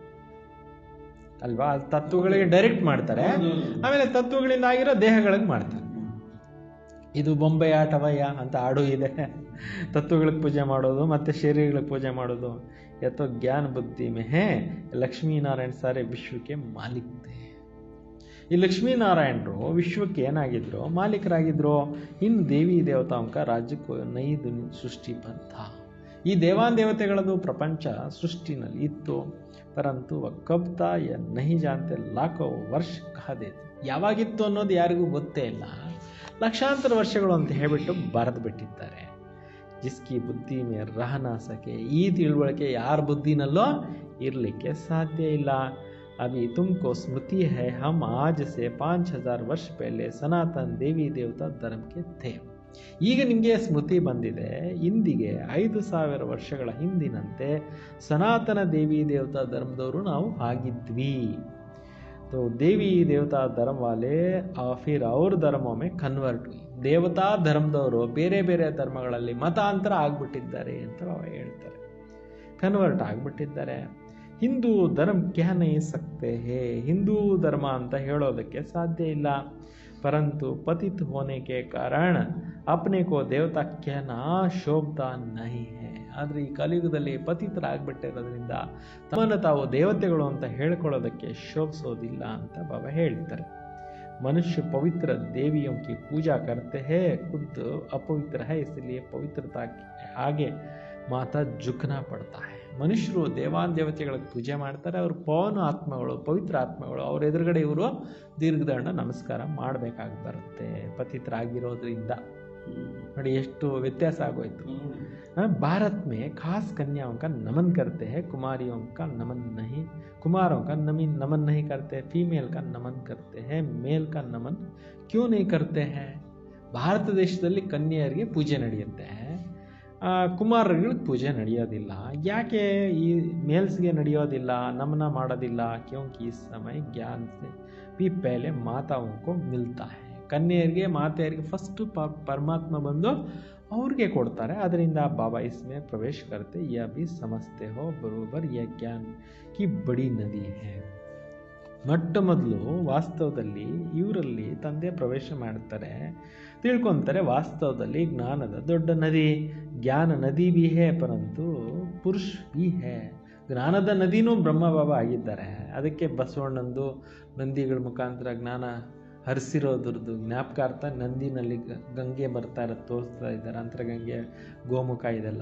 ಅಲ್ವಾ ತತ್ವಗಳಿಗೆ ಡೈರೆಕ್ಟ್ ಮಾಡ್ತಾರೆ ಆಮೇಲೆ ತತ್ವಗಳಿಂದ ಆಗಿರೋ ದೇಹಗಳಿಗೆ ಮಾಡ್ತಾರೆ ಇದು ಬೊಂಬೆ ಆಟವಯ್ಯ ಅಂತ ಹಾಡು ಇದೆ ತತ್ವಗಳಿಗೆ ಪೂಜೆ ಮಾಡೋದು ಮತ್ತು ಶರೀರಗಳಿಗೆ ಪೂಜೆ ಮಾಡೋದು ಯಥೋ ಜ್ಞಾನ ಬುದ್ಧಿ ಮೇ ಹೇ ಲಕ್ಷ್ಮೀನಾರಾಯಣ ಸಾರೆ ವಿಶ್ವಕ್ಕೆ ಮಾಲೀಕ್ थे ಈ ಲಕ್ಷ್ಮೀನಾರಾಯಣರು ವಿಶ್ವಕ್ಕೆ ಏನಾಗಿದ್ರು ಮಾಲೀಕರಾಗಿದ್ರು ಇನ್ನು ದೇವಿ ದೇವತಾओं का राज्य को नई दुनिया सृष्टि ಬಂತ ಈ ದೇವಾನ್ ದೇವತೆಗಳದ್ದು ಪ್ರಪಂಚ ಸೃಷ್ಟಿನಲ್ಲಿ ಇತ್ತು ಪರಂತು ಕಬ್ತಾ ಯ ನಹಿ ಜಾನ್ತೆ ಲಾಖೋ ವರ್ಷ ಕಹದೇತು ಯಾವಾಗಿತ್ತು ಅನ್ನೋದು ಯಾರಿಗೂ ಗೊತ್ತೇ ಇಲ್ಲ ಲಕ್ಷಾಂತರ ವರ್ಷಗಳು ಅಂತ ಹೇಳ್ಬಿಟ್ಟು ಬರೆದು ಬಿಟ್ಟಿದ್ದಾರೆ ಜಿಸ್ಕಿ ಬುದ್ಧಿ ಮೇ ರಹನ ಸಕೆ ಈ ತಿಳುವಳಿಕೆ ಯಾರ ಬುದ್ಧಿನಲ್ಲೋ ಇರಲಿಕ್ಕೆ ಸಾಧ್ಯ ಇಲ್ಲ अभी तुमको स्मृति है हम आज से पाँच हजार वर्ष पहले सनातन देवी देवता धर्म के थे ಈಗ ನಿಮಗೆ ಸ್ಮೃತಿ ಬಂದಿದೆ ಇಂದಿಗೆ ಐದು ಸಾವಿರ ವರ್ಷಗಳ ಹಿಂದಿನಂತೆ ಸನಾತನ ದೇವಿ ದೇವತಾ ಧರ್ಮದವರು ನಾವು ಆಗಿದ್ವಿ तो देवी देवता धर्म वाले और फिर और ಧರ್ಮೋ ಮೇ ಕನ್ವರ್ಟ್ ದೇವತಾ ಧರ್ಮದವರು ಬೇರೆ ಬೇರೆ ಧರ್ಮಗಳಲ್ಲಿ ಮತಾಂತರ ಆಗ್ಬಿಟ್ಟಿದ್ದಾರೆ ಅಂತ ಅವ್ರು ಹೇಳ್ತಾರೆ ಕನ್ವರ್ಟ್ ಆಗ್ಬಿಟ್ಟಿದ್ದಾರೆ ಹಿಂದೂ ಧರ್ಮ ಕ್ಯಾ ನಹಿ ಸಕ್ತೆ ಹೇ ಹಿಂದೂ ಧರ್ಮ ಅಂತ ಹೇಳೋದಕ್ಕೆ ಸಾಧ್ಯ ಇಲ್ಲ ಪರಂತು ಪತಿತ್ ಹೋನೆ ಕೆ ಕಾರಣ ಅಪ್ನೆ ಕೋ ದೇವತಾ ಕ್ಯಾನ ಶೋಭತಾ ನಹಿ ಹೇ ಆದರೆ ಈ ಕಲಿಯುಗದಲ್ಲಿ ಪತಿತರಾಗ್ಬಿಟ್ಟಿರೋದ್ರಿಂದ ತಮ್ಮನ್ನು ತಾವು ದೇವತೆಗಳು ಅಂತ ಹೇಳ್ಕೊಳ್ಳೋದಕ್ಕೆ ಶೋಭಿಸೋದಿಲ್ಲ ಅಂತ ಬಾಬಾ ಹೇಳ್ತಾರೆ मनुष्य पवित्र देवियों की पूजा करते हैं खुद अपवित्र है इसलिए पवित्रता के आगे ಮಾತಾ ಜುಕ್ನ ಪಡ್ತಾ है ಮನುಷ್ಯರು ದೇವಾನ್ ದೇವತೆಗಳಿಗೆ ಪೂಜೆ ಮಾಡ್ತಾರೆ ಅವ್ರು ಪವನ ಆತ್ಮಗಳು ಪವಿತ್ರ ಆತ್ಮಗಳು ಅವ್ರ ಎದುರುಗಡೆ ಇವರು ದೀರ್ಘದಂಡ ನಮಸ್ಕಾರ ಮಾಡಬೇಕಾಗಿ ಬರುತ್ತೆ ಪತಿತರಾಗಿರೋದ್ರಿಂದ ನೋಡಿ ಎಷ್ಟು ವ್ಯತ್ಯಾಸ ಆಗೋಯ್ತು हाँ, भारत में खास कन्याओं का नमन करते हैं कुमारियों का नमन नहीं कुमारों का नमन नमन नहीं करते फीमेल का नमन करते हैं मेल का नमन क्यों नहीं करते हैं ಭಾರತ ದೇಶದಲ್ಲಿ ಕನ್ಯೆಯರಿಗೆ ಪೂಜೆ ನಡೆಯುತ್ತೆ ಆ, ಕುಮಾರರಿಗೆ ಪೂಜೆ ನಡೆಯೋದಿಲ್ಲ ಯಾಕೆ ಈ ಮೇಲ್ಸ್ಗೆ ನಡೆಯೋದಿಲ್ಲ ನಮನ ಮಾಡೋದಿಲ್ಲ ಕ್ಯೋಂಕಿ ಈ ಸಮಯ ಜ್ಞಾನ से भी पहले माताओं को मिलता है ಕನ್ಯೆಯರಿಗೆ ಮಾತೆಯರಿಗೆ ಫಸ್ಟು ಪ ಪರಮಾತ್ಮ ಬಂದು ಅವ್ರಿಗೆ ಕೊಡ್ತಾರೆ ಅದರಿಂದ ಬಾಬಾ इसमें ಪ್ರವೇಶ करते यह भी समझते हो बरोबर यह ज्ञान की बड़ी नदी है ಮೊಟ್ಟ ಮೊದಲು ವಾಸ್ತವದಲ್ಲಿ ಇವರಲ್ಲಿ ತಂದೆ ಪ್ರವೇಶ ಮಾಡ್ತಾರೆ ತಿಳ್ಕೊತಾರೆ ವಾಸ್ತವದಲ್ಲಿ ಜ್ಞಾನದ ದೊಡ್ಡ ನದಿ ಜ್ಞಾನ ನದಿ ಬಿ ಹೇ ಪರಂತು ಪುರುಷ್ ಬಿ ಹೇ ಜ್ಞಾನದ ನದಿನೂ ಬ್ರಹ್ಮ ಬಾಬಾ ಆಗಿದ್ದಾರೆ ಅದಕ್ಕೆ ಬಸವಣ್ಣಂದು ನಂದಿಗಳ ಮುಖಾಂತರ ಜ್ಞಾನ ಹರಿಸಿರೋದ್ರದ್ದು ಜ್ಞಾಪಕಾರ್ಥ ನಂದಿನಲ್ಲಿ ಗ- ಗಂಗೆ ಬರ್ತಾ ಇರೋದು ತೋರಿಸ್ತಾ ಇದ್ದಾರೆ ಅಂತರಗಂಗೆ ಗೋಮುಖ ಇದೆಲ್ಲ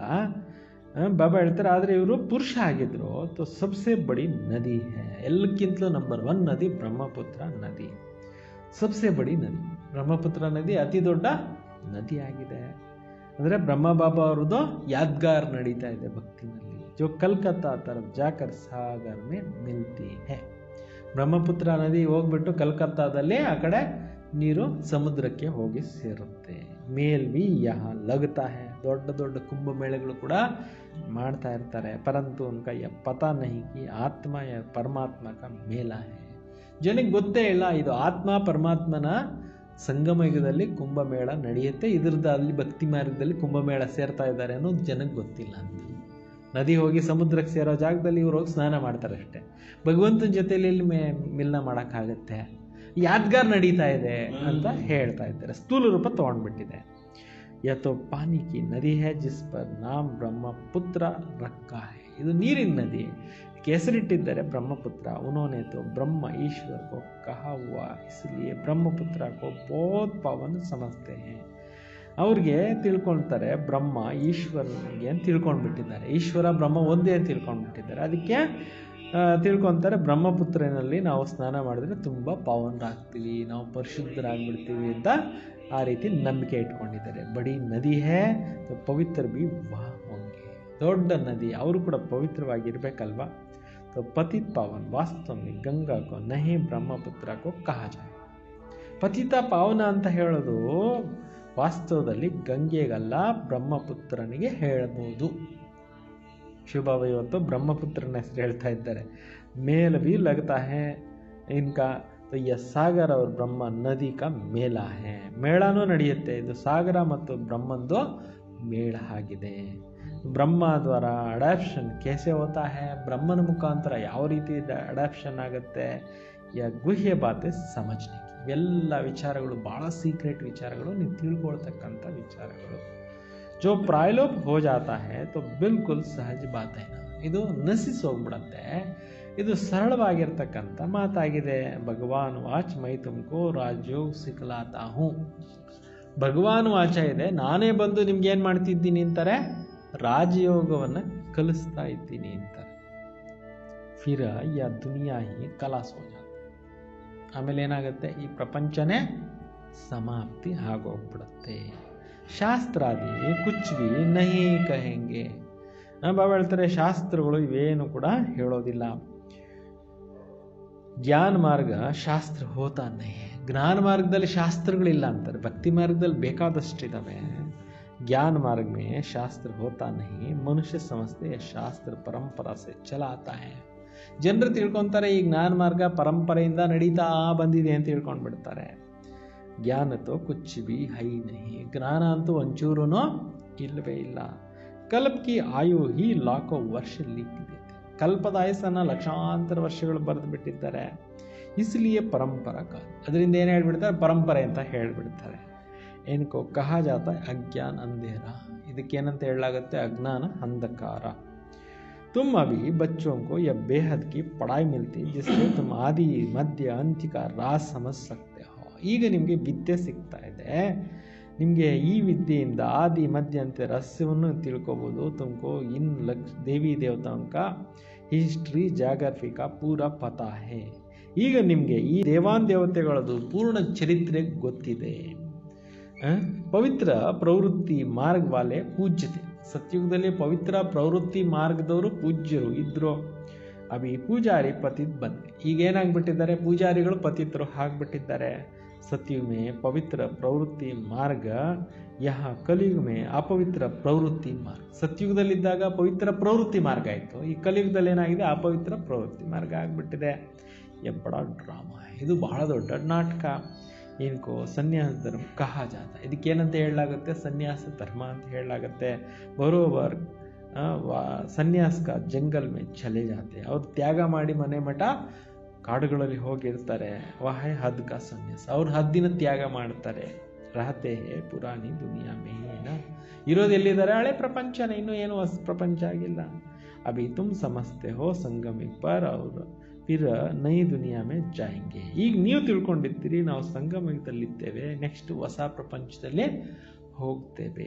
ಆ, ಬಾಬಾ ಹೇಳ್ತಾರೆ ಆದರೆ ಇವರು ಪುರುಷ ಆಗಿದ್ರು ತೋ ಸಬ್ಸೆ ಬಡಿ ನದಿ ಹೇ ಎಲ್ಲಕ್ಕಿಂತಲೂ ನಂಬರ್ ಒನ್ ನದಿ ಬ್ರಹ್ಮಪುತ್ರ ನದಿ ಸಬ್ಸೆ ಬಡಿ ನದಿ ಬ್ರಹ್ಮಪುತ್ರ ನದಿ ಅತಿ ದೊಡ್ಡ ನದಿ ಆಗಿದೆ ಅಂದರೆ ಬ್ರಹ್ಮ ಬಾಬಾ ಅವ್ರದ್ದು ಯಾದ್ಗಾರ್ ನಡೀತಾ ಇದೆ ಭಕ್ತಿನಲ್ಲಿ ಜೋ ಕಲ್ಕತ್ತಾ ತರಫ್ ಜಾಕರ್ ಸಾಗರ್ ಮೇ ಮಿಲ್ತಿ ಹೇ ಬ್ರಹ್ಮಪುತ್ರ ನದಿ ಹೋಗ್ಬಿಟ್ಟು ಕಲ್ಕತ್ತಾದಲ್ಲಿ ಆ ಕಡೆ ನೀರು ಸಮುದ್ರಕ್ಕೆ ಹೋಗಿ ಸೇರುತ್ತೆ ಮೇಲ್ ಬಿ ಯಹ ಲಗ್ತಾ ಹೇ ದೊಡ್ಡ ದೊಡ್ಡ ಕುಂಭಮೇಳಗಳು ಕೂಡ ಮಾಡ್ತಾ ಇರ್ತಾರೆ ಪರಂತು ಉನ್ಕ ಯ ಪತಾ ನಹಿ ಕಿ ಆತ್ಮ ಯ ಪರಮಾತ್ಮ ಕ ಮೇಲ ಹೇ ಜನಕ್ಕೆ ಗೊತ್ತೇ ಇಲ್ಲ ಇದು ಆತ್ಮ ಪರಮಾತ್ಮನ ಸಂಗಮ ಯುಗದಲ್ಲಿ ಕುಂಭಮೇಳ ನಡೆಯುತ್ತೆ ಇದ್ರದ್ದು ಅಲ್ಲಿ ಭಕ್ತಿ ಮಾರ್ಗದಲ್ಲಿ ಕುಂಭಮೇಳ ಸೇರ್ತಾ ಇದ್ದಾರೆ ಅನ್ನೋದು ಜನಕ್ಕೆ ಗೊತ್ತಿಲ್ಲ ಅಂತ ನದಿ ಹೋಗಿ ಸಮುದ್ರಕ್ಕೆ ಸೇರೋ ಜಾಗದಲ್ಲಿ ಇವ್ರು ಹೋಗಿ ಸ್ನಾನ ಮಾಡ್ತಾರೆ ಅಷ್ಟೇ ಭಗವಂತನ ಜೊತೆಲಿ ಎಲ್ಲಿ ಮೇ ಮಿಲನ ಮಾಡೋಕ್ಕಾಗತ್ತೆ ಯಾದ್ಗಾರ್ ನಡೀತಾ ಇದೆ ಅಂತ ಹೇಳ್ತಾ ಇದ್ದಾರೆ ಸ್ಥೂಲ ರೂಪ ತೊಗೊಂಡ್ಬಿಟ್ಟಿದೆ ಯಥೋ ಪಾನಿ ಕಿ ನದಿ ಹೇ ಜಿಸ್ ಪರ್ ನಾಮ್ ಬ್ರಹ್ಮಪುತ್ರ ರಕ್ಕಾ ಹೇ ಇದು ನೀರಿನ ನದಿ ಹೆಸರಿಟ್ಟಿದ್ದಾರೆ ಬ್ರಹ್ಮಪುತ್ರ ಉನ್होंने तो ब्रह्म ईश्वर को कहा हुआ इसलिए ब्रह्मपुत्र को बहुत पावन समझते हैं ಅವ್ರಿಗೆ ತಿಳ್ಕೊಳ್ತಾರೆ ಬ್ರಹ್ಮ ಈಶ್ವರನಿಗೆ ಅಂತ ತಿಳ್ಕೊಂಡ್ಬಿಟ್ಟಿದ್ದಾರೆ ಈಶ್ವರ ಬ್ರಹ್ಮ ಒಂದೇ ಅಂತ ತಿಳ್ಕೊಂಡ್ಬಿಟ್ಟಿದ್ದಾರೆ ಅದಕ್ಕೆ ಆ, ತಿಳ್ಕೊತಾರೆ ಬ್ರಹ್ಮಪುತ್ರನಲ್ಲಿ ನಾವು ಸ್ನಾನ ಮಾಡಿದ್ರೆ ತುಂಬ ಪಾವನರಾಗ್ತೀವಿ ನಾವು ಪರಿಶುದ್ಧರಾಗ್ಬಿಡ್ತೀವಿ ಅಂತ ಆ ರೀತಿ ನಂಬಿಕೆ ಇಟ್ಕೊಂಡಿದ್ದಾರೆ ಬಡಿ ನದಿ ಹೇ तो ಪವಿತ್ರ ಬಿ ವಾಹ ಹೋಂಗೆ ದೊಡ್ಡ ನದಿ ಅವರು ಕೂಡ ಪವಿತ್ರವಾಗಿರ್ಬೇಕಲ್ವಾ तो पतित पावन वास्तव में गंगा को नहीं ब्रह्मपुत्र को कहा जाए ಪತಿತ ಪಾವನ ಅಂತ ಹೇಳೋದು ವಾಸ್ತವದಲ್ಲಿ ಗಂಗೆಗಲ್ಲ ಬ್ರಹ್ಮಪುತ್ರನಿಗೆ ಹೇಳಬಹುದು ಶಿವಬಾಬ ಇವತ್ತು ಬ್ರಹ್ಮಪುತ್ರನ ಹೆಸರು ಹೇಳ್ತಾ ಇದ್ದಾರೆ ಮೇಲ್ ಬಿ ಲಗ್ತಾ ಹೇ ಇನ್ಕಾ तो यह ಸಾಗರ और ಬ್ರಹ್ಮ ನದಿ ಕಾ ಮೇಳ ಹೇ ಮೇಳನೂ ನಡೆಯುತ್ತೆ ಇದು ಸಾಗರ ಮತ್ತು ಬ್ರಹ್ಮಂದು ಮೇಳ ಆಗಿದೆ ಬ್ರಹ್ಮ ದ್ವಾರ ಅಡಾಪ್ಷನ್ ಕೇಸೆ ಹೋತಾ ಹೇ ಬ್ರಹ್ಮನ ಮುಖಾಂತರ ಯಾವ ರೀತಿ ಅಡಾಪ್ಷನ್ ಆಗುತ್ತೆ ಯಾ ಗುಹ್ಯ ಬಾತೆ ಸಮಜ್ನೆ ಕಿ ಎಲ್ಲ ವಿಚಾರಗಳು ಭಾಳ ಸೀಕ್ರೆಟ್ ವಿಚಾರಗಳು ನೀವು ತಿಳ್ಕೊಳ್ತಕ್ಕಂಥ ವಿಚಾರಗಳು ಜೋ ಪ್ರಾಯಲೋಪ್ ಹೋ ಜಾತಾ ಹೇ ತೋ ಬಿಲ್ಕುಲ್ ಸಹಜ ಬಾತೇನ ಇದು ನಸಿಸ್ ಹೋಗ್ಬಿಡತ್ತೆ ಇದು ಸರಳವಾಗಿರ್ತಕ್ಕಂಥ ಮಾತಾಗಿದೆ ಭಗವಾನ್ ವಾಚ್ ಮೈ ತುಮಕೋ ರಾಜಯೋಗ್ ಸಿಕ್ಲಾತಾ ಹೂँ ಭಗವಾನ್ ವಾಚ ಇದೆ ನಾನೇ ಬಂದು ನಿಮ್ಗೆ ಏನು ಮಾಡ್ತಿದ್ದೀನಿ ಅಂತಾರೆ ರಾಜಯೋಗವನ್ನು ಕಲಿಸ್ತಾ ಇದ್ದೀನಿ ಅಂತಾರೆ ಫಿರ ಯಾ ದುನಿಯಾ ಹಿ ಕಲಾಸ್ ಹೋ ಜಾತ ಆಮೇಲೆ ಏನಾಗುತ್ತೆ ಈ ಪ್ರಪಂಚನೇ ಸಮಾಪ್ತಿ ಆಗೋಗ್ಬಿಡುತ್ತೆ ಶಾಸ್ತ್ರಾದಿ ಕುಚ್ ಭಿ ನಹಿ ಕಹೆಂಗೆ ಆ, ಬಾಬಾ ಹೇಳ್ತಾರೆ ಶಾಸ್ತ್ರಗಳು ಇವೇನು ಕೂಡ ಹೇಳೋದಿಲ್ಲ ಜ್ಞಾನ ಮಾರ್ಗ ಶಾಸ್ತ್ರ ಹೋತಾ ನಹಿ ಜ್ಞಾನ ಮಾರ್ಗದಲ್ಲಿ ಶಾಸ್ತ್ರಗಳಿಲ್ಲ ಅಂತಾರೆ ಭಕ್ತಿ ಮಾರ್ಗದಲ್ಲಿ ಬೇಕಾದಷ್ಟಿದಾವೆ ज्ञान मार्ग में शास्त्र होता नहीं ಮನುಷ್ಯ ಸಮಸ್ತೆ ಶಾಸ್ತ್ರ ಪರಂಪರಾ ಸೆ ಚಲಾತಾ ಹೈ ಜನರು ತಿಳ್ಕೊತಾರೆ ಈ ಜ್ಞಾನ ಮಾರ್ಗ ಪರಂಪರೆಯಿಂದ ನಡೀತಾ ಬಂದಿದೆ ಅಂತ ತಿಳ್ಕೊಂಡು ಬಿಡ್ತಾರೆ ಜ್ಞಾನ ತೋ ಕುಚ್ ಬಿ ಹೈ ನಹಿ ಜ್ಞಾನ ಅಂತೂ ಒಂಚೂರು ಇಲ್ಲವೇ ಇಲ್ಲ ಕಲ್ಪ್ ಕಿ ಆಯು ಹಿ ಲಾಖೋ ವರ್ಷ ಲಿಕ್ಕಿದೆ ಕಲ್ಪದ ಆಯಸ್ಸನ್ನು ಲಕ್ಷಾಂತರ ವರ್ಷಗಳು ಬರೆದು ಬಿಟ್ಟಿದ್ದಾರೆ ಇಸ್ಲಿಯೇ ಪರಂಪರಾ ಕಾಲ ಅದರಿಂದ ಏನು ಹೇಳ್ಬಿಡ್ತಾರೆ ಪರಂಪರೆ ಅಂತ ಹೇಳ್ಬಿಡ್ತಾರೆ ಏನಕ್ಕೋ ಕಹಾ ಜಾತ ಅಜ್ಞಾನ ಅಂಧೇರ ಇದಕ್ಕೇನಂತ ಹೇಳಲಾಗುತ್ತೆ ಅಜ್ಞಾನ ಅಂಧಕಾರ तुम अभी बच्चों को यह बेहद की पढ़ाई मिलती जिससे तुम आदि मध्य अंत्य का राज समझ सकते हो ಈಗ ನಿಮಗೆ ವಿದ್ಯೆ ಸಿಗ್ತಾ ಇದೆ ನಿಮಗೆ ಈ ವಿದ್ಯೆಯಿಂದ ಆದಿ ಮಧ್ಯ ಅಂತ್ಯ ರಹಸ್ಯವನ್ನು ತಿಳ್ಕೊಬೋದು ತುಮಕೋ ಇನ್ ಲಕ್ಷ ದೇವಿ ದೇವತಾಂಕ ಹಿಸ್ಟ್ರಿ ಜಾಗ್ರಫಿ ಕಾ ಪೂರ ಪತಾ ಹೇ ಈಗ ನಿಮಗೆ ಈ ದೇವಾನ್ ದೇವತೆಗಳದ್ದು ಪೂರ್ಣ ಚರಿತ್ರೆ ಗೊತ್ತಿದೆ ಆ? ಪವಿತ್ರ ಪ್ರವೃತ್ತಿ ಮಾರ್ಗ ವಾಲೆ ಪೂಜ್ಯತೆ ಸತ್ಯುಗದಲ್ಲಿ ಪವಿತ್ರ ಪ್ರವೃತ್ತಿ ಮಾರ್ಗದವರು ಪೂಜ್ಯರು ಇದ್ರು ಅಭಿ ಪೂಜಾರಿ ಪತಿತ್ ಬಂದೆ ಈಗ ಏನಾಗ್ಬಿಟ್ಟಿದ್ದಾರೆ ಪೂಜಾರಿಗಳು ಪತಿತರು ಆಗ್ಬಿಟ್ಟಿದ್ದಾರೆ सतयुग में पवित्र प्रवृत्ति ಮಾರ್ಗ ಯಹ ಕಲಿಯುಗ ಮೇ ಅಪವಿತ್ರ ಪ್ರವೃತ್ತಿ ಮಾರ್ಗ ಸತ್ಯುಗದಲ್ಲಿದ್ದಾಗ ಪವಿತ್ರ ಪ್ರವೃತ್ತಿ ಮಾರ್ಗ ಆಯಿತು ಈ ಕಲಿಯುಗದಲ್ಲಿ ಏನಾಗಿದೆ ಅಪವಿತ್ರ ಪ್ರವೃತ್ತಿ ಮಾರ್ಗ ಆಗಿಬಿಟ್ಟಿದೆ ಎಬ್ಬಡ ಡ್ರಾಮಾ ಇದು ಬಹಳ ದೊಡ್ಡ ನಾಟಕ ಏನಕ್ಕೋ ಸನ್ಯಾಸ ಧರ್ಮ ಕಹ ಜಾತ ಇದಕ್ಕೇನಂತ ಹೇಳಲಾಗುತ್ತೆ ಸನ್ಯಾಸ ಧರ್ಮ ಅಂತ ಹೇಳಲಾಗುತ್ತೆ ಬರೋಬರ್ ಆ, ವಾ- ಸನ್ಯಾಸ ಕಾ ಜಂಗಲ್ ಮೇ ಚಲೆ ಜಾತೆ ಅವ್ರು ತ್ಯಾಗ ಮಾಡಿ ಮನೆ ಮಠ ಕಾಡುಗಳಲ್ಲಿ ಹೋಗಿರ್ತಾರೆ ವಾಹೆ ಹದ್ ಕಾ ಸನ್ಯಾಸ ಅವ್ರು ಹದ್ದಿನ ತ್ಯಾಗ ಮಾಡ್ತಾರೆ ರಹತೆ ಹೇ ಪುರಾಣಿ ದುನಿಯಾ ಮೇ ಏನ ಇರೋದು ಎಲ್ಲಿದ್ದಾರೆ ಹಳೆ ಪ್ರಪಂಚನೇ ಇನ್ನೂ ಏನು ಹೊಸ ಪ್ರಪಂಚ ಆಗಿಲ್ಲ ಅಭಿ ತುಮ್ ಸಮಸ್ತೆ ಹೋ ಸಂಗಮಿ ಪರ್ ಅವ್ರು ಫಿರ್ ನೈ ದುನಿಯಾ ಮೇ ಜಾಯಂಗೆ ಈಗ ನೀವು ತಿಳ್ಕೊಂಡಿರ್ತೀರಿ ನಾವು ಸಂಗಮದಲ್ಲಿದ್ದೇವೆ ನೆಕ್ಸ್ಟ್ ಹೊಸ ಪ್ರಪಂಚದಲ್ಲೇ ಹೋಗ್ತೇವೆ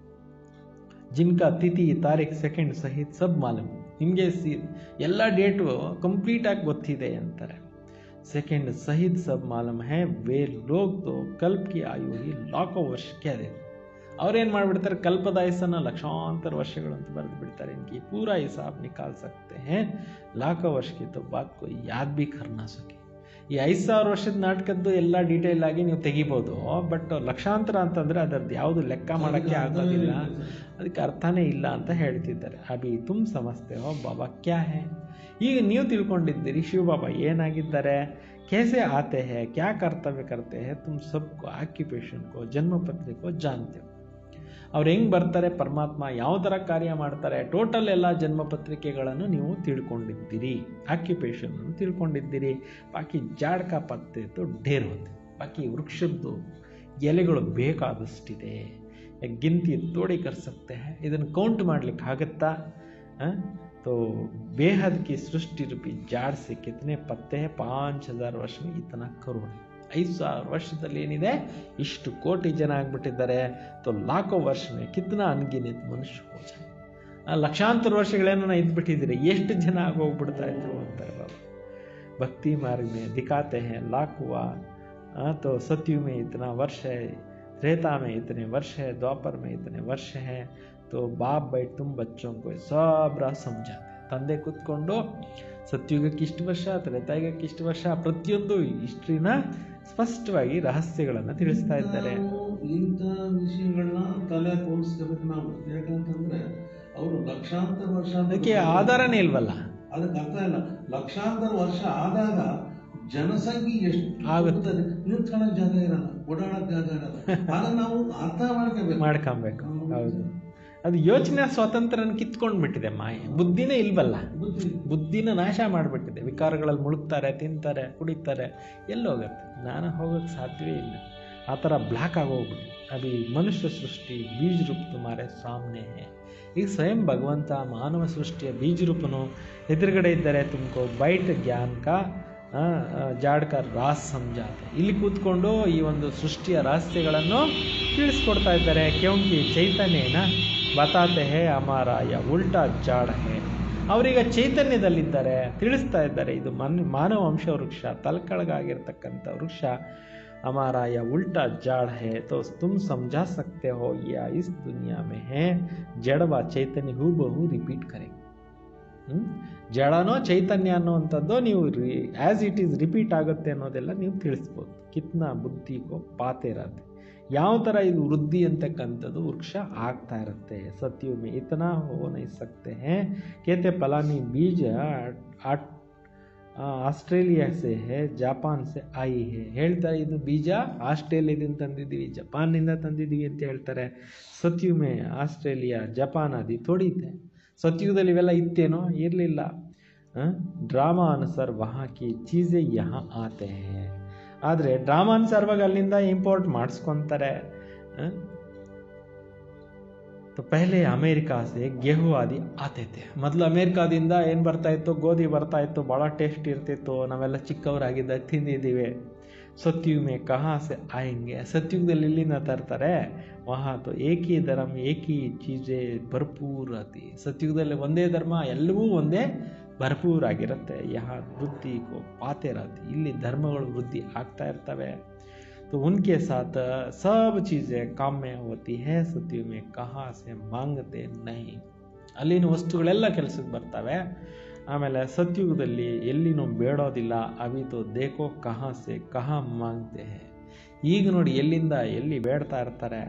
ಜಿನ್ಕಾ ತಿಥಿ ತಾರೀಖ್ ಸೆಕೆಂಡ್ ಸಹಿತ್ ಸಬ್ ಮಾಲೂಮ್ ನಿಮಗೆ ಸಿ ಎಲ್ಲ ಡೇಟು ಕಂಪ್ಲೀಟಾಗಿ ಗೊತ್ತಿದೆ ಅಂತಾರೆ ಸೆಕೆಂಡ್ ಸಹಿತ್ ಸಬ್ ಮಾಲೂಮ್ ಹೇ ವೇ ಲೋಗ್ ತೋ ಕಲ್ಪ್ ಕಿ ಆಯು ಹಿ ಲಾಖೋ ವರ್ಷ ಕ್ಯಾದೆ ಅವ್ರೇನು ಮಾಡಿಬಿಡ್ತಾರೆ ಕಲ್ಪದ ಆಯಸ್ಸನ್ನು ಲಕ್ಷಾಂತರ ವರ್ಷಗಳು ಅಂತ ಬರೆದು ಬಿಡ್ತಾರೆ ಇನ್ಕಿ ಪೂರಾ ಹಿಸಾಬ್ ನಿಕಾಲ್ ಸಕ್ತೆ ಹೇ ಲಾಖೋ ವರ್ಷ ಕಿ ತೋ ಬಾತ್ ಕೋ ಯಾದ್ ಬಿ ಕರ್ನಾ ಸಕೆ ಈ ಐದು ಸಾವಿರ ವರ್ಷದ ನಾಟಕದ್ದು ಎಲ್ಲ ಡೀಟೇಲ್ ಆಗಿ ನೀವು ತೆಗಿಬೋದು ಬಟ್ ಲಕ್ಷಾಂತರ ಅಂತಂದರೆ ಅದರದ್ದು ಯಾವುದು ಲೆಕ್ಕ ಮಾಡೋಕ್ಕೆ ಆಗೋದಿಲ್ಲ ಅದಕ್ಕೆ ಅರ್ಥನೇ ಇಲ್ಲ ಅಂತ ಹೇಳ್ತಿದ್ದಾರೆ ಅಭಿ ತುಮ್ ಸಮಸ್ತೆ ಹೋ ಬಾಬಾ ಕ್ಯಾ ಹೇ ಈಗ ನೀವು ತಿಳ್ಕೊಂಡಿದ್ದೀರಿ ಶಿವ ಬಾಬಾ ಏನಾಗಿದ್ದಾರೆ कैसे आते हैं क्या कर्तव्य करते हैं तुम सबको ಆಕ್ಯುಪೇಷನ್ ಕೋ ಜನ್ಮಪತ್ರಿ ಕೋ ಜಾನ್ತೆ ಹೋ ಅವ್ರು ಹೆಂಗೆ ಬರ್ತಾರೆ ಪರಮಾತ್ಮ ಯಾವ ಥರ ಕಾರ್ಯ ಮಾಡ್ತಾರೆ ಟೋಟಲ್ ಎಲ್ಲ ಜನ್ಮ ಪತ್ರಿಕೆಗಳನ್ನು ನೀವು ತಿಳ್ಕೊಂಡಿದ್ದೀರಿ ಆಕ್ಯುಪೇಷನ್ ತಿಳ್ಕೊಂಡಿದ್ದೀರಿ ಬಾಕಿ ಜಾಡ್ಕ ಪತ್ತೆ ತೋ ಢೇರ್ ಹೋತೆ ಬಾಕಿ ವೃಕ್ಷದ್ದು ಎಲೆಗಳು ಬೇಕಾದಷ್ಟಿದೆ ಗಿಂತಿ ತೋಡಿ ಕರ್ ಸಕ್ತೆ ಹೈ ಇದನ್ನು ಕೌಂಟ್ ಮಾಡ್ಲಿಕ್ಕೆ ಆಗುತ್ತಾ ಆ? तो बेहद की सृष्टि रूपी जाड़ से कितने पत्ते हैं पाँच हजार वर्ष में इतना करोड़ है ಐದು ಸಾವಿರ ವರ್ಷದಲ್ಲಿ ಏನಿದೆ ಇಷ್ಟು ಕೋಟಿ ಜನ ಆಗ್ಬಿಟ್ಟಿದ್ದಾರೆ ತೋ ಲಾಖೋ ವರ್ಷ ಮೇ ಕಿತ್ನ ಅನ್ಗಿನಿತ್ ಮನುಷ್ಯ ಹೋ ಜಾए. ಆ ಲಕ್ಷಾಂತರ ವರ್ಷಗಳೇನೋ ಇದ್ಬಿಟ್ಟಿದ್ದೀರಿ ಎಷ್ಟು ಜನ ಆಗೋಗ್ಬಿಡ್ತಾ ಇದ್ರು ಅಂತಾರೆ ಬಾಬಾ भक्ति मार्ग में दिखाते हैं लाख हुआ हाँ, तो सतयुग में इतना वर्ष है त्रेता में इतने वर्ष है द्वापर में इतने वर्ष हैं तो बाप बैठ तुम बच्चों को सब राह समझाते ತಂದೆ ಕೂತ್ಕೊಂಡು ಸತ್ಯುಗಕ್ಕೆ ಇಷ್ಟು ವರ್ಷ ತ್ರೇತಾಯುಗಕ್ಕೆ ಇಷ್ಟು ವರ್ಷ ಪ್ರತಿಯೊಂದು ಹಿಸ್ಟ್ರಿನ ಸ್ಪಷ್ಟವಾಗಿ ರಹಸ್ಯಗಳನ್ನು ತಿಳಿಸ್ತಾ ಇದ್ದಾರೆ ನಾವು ಇಂಥ ವಿಷಯಗಳನ್ನ ತಲೆ ತೋರಿಸ್ಕೋಬೇಕು ನಾವು ಯಾಕಂತಂದ್ರೆ ಅವರು ಲಕ್ಷಾಂತರ ವರ್ಷ ಅಂತ ಅದಕ್ಕೆ ಗೊತ್ತಿಲ್ಲ. ಆಧಾರನೇ ಇಲ್ವಲ್ಲ ಅದಕ್ಕೆ ಅರ್ಥ ಇಲ್ಲ ಲಕ್ಷಾಂತರ ವರ್ಷ ಆದಾಗ ಜನಸಂಖ್ಯೆ ಎಷ್ಟು ಆಗುತ್ತೆ. ಹೋಗ್ತದೆ? ನಿಂತ್ಕೊಳ್ಳೋಕೆ ಜಾಗ ಇರಲ್ಲ ಓಡಾಡಕ್ ಜಾಗ ಇರಲ್ಲ ಅದನ್ನ ನಾವು ಅರ್ಥ ಮಾಡ್ಕೋಬೇಕು ಮಾಡ್ಕೊಬೇಕು ಹೌದು ಅದು ಯೋಚನೆ ಸ್ವಾತಂತ್ರ್ಯನ ಕಿತ್ಕೊಂಡು ಬಿಟ್ಟಿದೆ ಮಾಯೆ ಬುದ್ಧಿನೇ ಇಲ್ವಲ್ಲ ಬುದ್ಧಿ ಬುದ್ಧಿನ ನಾಶ ಮಾಡಿಬಿಟ್ಟಿದೆ ವಿಕಾರಗಳಲ್ಲಿ ಮುಳುಗ್ತಾರೆ ತಿಂತಾರೆ ಕುಡಿತಾರೆ ಎಲ್ಲೋಗತ್ತೆ ಜ್ಞಾನ ಹೋಗೋಕ್ಕೆ ಸಾಧ್ಯವೇ ಇಲ್ಲ ಆ ಥರ ಬ್ಲ್ಯಾಕ್ ಆಗೋಗ್ಬಿಟ್ಟು ಅಭಿ ಮನುಷ್ಯ ಸೃಷ್ಟಿ ಬೀಜ ರೂಪ ತುಮಾರೆ ಸಾಮ್ನೆ ಹೇ ಈಗ ಸ್ವಯಂ ಭಗವಂತ ಮಾನವ ಸೃಷ್ಟಿಯ ಬೀಜ ರೂಪನು ಎದುರುಗಡೆ ಇದ್ದರೆ ತುಮಕೋ ಬೈಟ್ ಜ್ಞಾನ ಕಾ ಆ, ಆ, ಜಾಡ್ಕರ್ ರಾಸ್ ಸಮಜಾತೆ ಇಲ್ಲಿ ಕೂತ್ಕೊಂಡು ಈ ಒಂದು ಸೃಷ್ಟಿಯ ರಹಸ್ಯಗಳನ್ನು ತಿಳಿಸ್ಕೊಡ್ತಾ ಇದ್ದಾರೆ ಕ್ಯೋಂಕಿ ಚೈತನ್ಯನ ಬತಾತೆ ಹೇ ಅಮಾರ ಯ ಉಲ್ಟಾ ಜಾಡ್ ಹೇ ಅವರೀಗ ಚೈತನ್ಯದಲ್ಲಿದ್ದಾರೆ ತಿಳಿಸ್ತಾ ಇದ್ದಾರೆ ಇದು ಮನ್ ಮಾನವ ವಂಶ ವೃಕ್ಷ ತಲ್ಕಳಗಾಗಿರ್ತಕ್ಕಂಥ ವೃಕ್ಷ हमारा या उल्टा जाड़ है तो तुम समझा सकते हो या इस दुनिया में है जड़ व ಚೈತನ್ಯ ಹೂಬಹು ರಿಪೀಟ್ ಕರೆ ಹ್ಮ್? ಜಡನೋ ಚೈತನ್ಯ ಅನ್ನುವಂಥದ್ದು ನೀವು ಆ್ಯಸ್ ಇಟ್ ಈಸ್ ರಿಪೀಟ್ ಆಗುತ್ತೆ ಅನ್ನೋದೆಲ್ಲ ನೀವು ತಿಳಿಸ್ಬೋದು ಕಿತ್ನ ಬುದ್ಧಿಗೋ ಪಾತೆ ಇರತ್ತೆ ಯಾವ ಥರ ಇದು ವೃದ್ಧಿ ಅಂತಕ್ಕಂಥದ್ದು ವೃಕ್ಷ ಆಗ್ತಾ ಇರುತ್ತೆ ಸತ್ಯು ಮೇ ಇತನಾ ಹೋ ನೈ ಸಕ್ತೆ ಹೇ ಕೇತೆ ಫಲಾನಿ ಬೀಜ ಆಟ್ ಆ, ಆಸ್ಟ್ರೇಲಿಯಾ ಸೆ ಹೇ ಜಾಪಾನ್ ಸೆ ಆಯಿ ಹೇ ಹೇಳ್ತಾರೆ ಇದು ಬೀಜ ಆಸ್ಟ್ರೇಲಿಯಾದಿಂದ ತಂದಿದ್ದೀವಿ ಜಪಾನ್ನಿಂದ ತಂದಿದ್ದೀವಿ ಅಂತ ಹೇಳ್ತಾರೆ ಸತ್ಯುಮೆ ಆಸ್ಟ್ರೇಲಿಯಾ ಜಪಾನ್ ಆದಿ ಥೋಡಿತೆ ಸತ್ಯುಗದಲ್ಲಿ ಇವೆಲ್ಲ ಇತ್ತೇನೋ ಇರಲಿಲ್ಲ ಡ್ರಾಮಾ ಅನುಸಾರ ವಹಾಕಿ ಚೀಸೆ ಯಹ ಆತೆ ಹೇ ಆದರೆ ಡ್ರಾಮಾ ಅನುಸಾರವಾಗಿ ಅಲ್ಲಿಂದ ಇಂಪೋರ್ಟ್ ಮಾಡಿಸ್ಕೊತಾರೆ ಆ? तो पहले ಅಮೇರಿಕಾ ಸೆ ಗೆಹು ಆದಿ ಆತೈತೆ ಮೊದಲು ಅಮೇರಿಕಾದಿಂದ ಏನು ಬರ್ತಾ ಇತ್ತು ಗೋಧಿ ಬರ್ತಾ ಇತ್ತು ಭಾಳ ಟೇಸ್ಟ್ ಇರ್ತಿತ್ತು ನಾವೆಲ್ಲ ಚಿಕ್ಕವರಾಗಿದ್ದಾಗ ತಿಂದಿದ್ದೀವಿ ಸತ್ಯುಗ್ ಮೇ ಕಹಾ ಸೆ ಆಯಂಗೆ ಸತ್ಯುಗದಲ್ಲಿ ಇಲ್ಲಿಂದ ತರ್ತಾರೆ ವಹಾ ತೋ ಏಕಿ ಧರ್ಮ ಏಕಿ ಚೀಜೆ ಭರ್ಪೂರ್ ಅತಿ ಸತ್ಯುಗದಲ್ಲಿ ಒಂದೇ ಧರ್ಮ ಎಲ್ಲವೂ ಒಂದೇ ಭರ್ಪೂರ್ ಆಗಿರುತ್ತೆ ಯಹ ವೃತ್ತಿ ಕೋ ಪಾತೆರಾತಿ ಇಲ್ಲಿ ಧರ್ಮಗಳು ವೃದ್ಧಿ ಆಗ್ತಾ ಇರ್ತವೆ तो उनके साथ सब चीज़ें काम में होती है सत्य में कहाँ से मांगते नहीं ಅಲ್ಲಿನ ವಸ್ತುಗಳೆಲ್ಲ ಕೆಲಸಕ್ಕೆ ಬರ್ತವೆ ಆಮೇಲೆ ಸತ್ಯುಗದಲ್ಲಿ ಎಲ್ಲಿನೂ ಬೇಡೋದಿಲ್ಲ ಅವಿತು ದೇಕೋ ಕಹಾ ಸೆ ಕಹಾ ಮಾಂಗ್ತೆ ಹೇ ಈಗ ನೋಡಿ ಎಲ್ಲಿಂದ ಎಲ್ಲಿ ಬೇಡ್ತಾ ಇರ್ತಾರೆ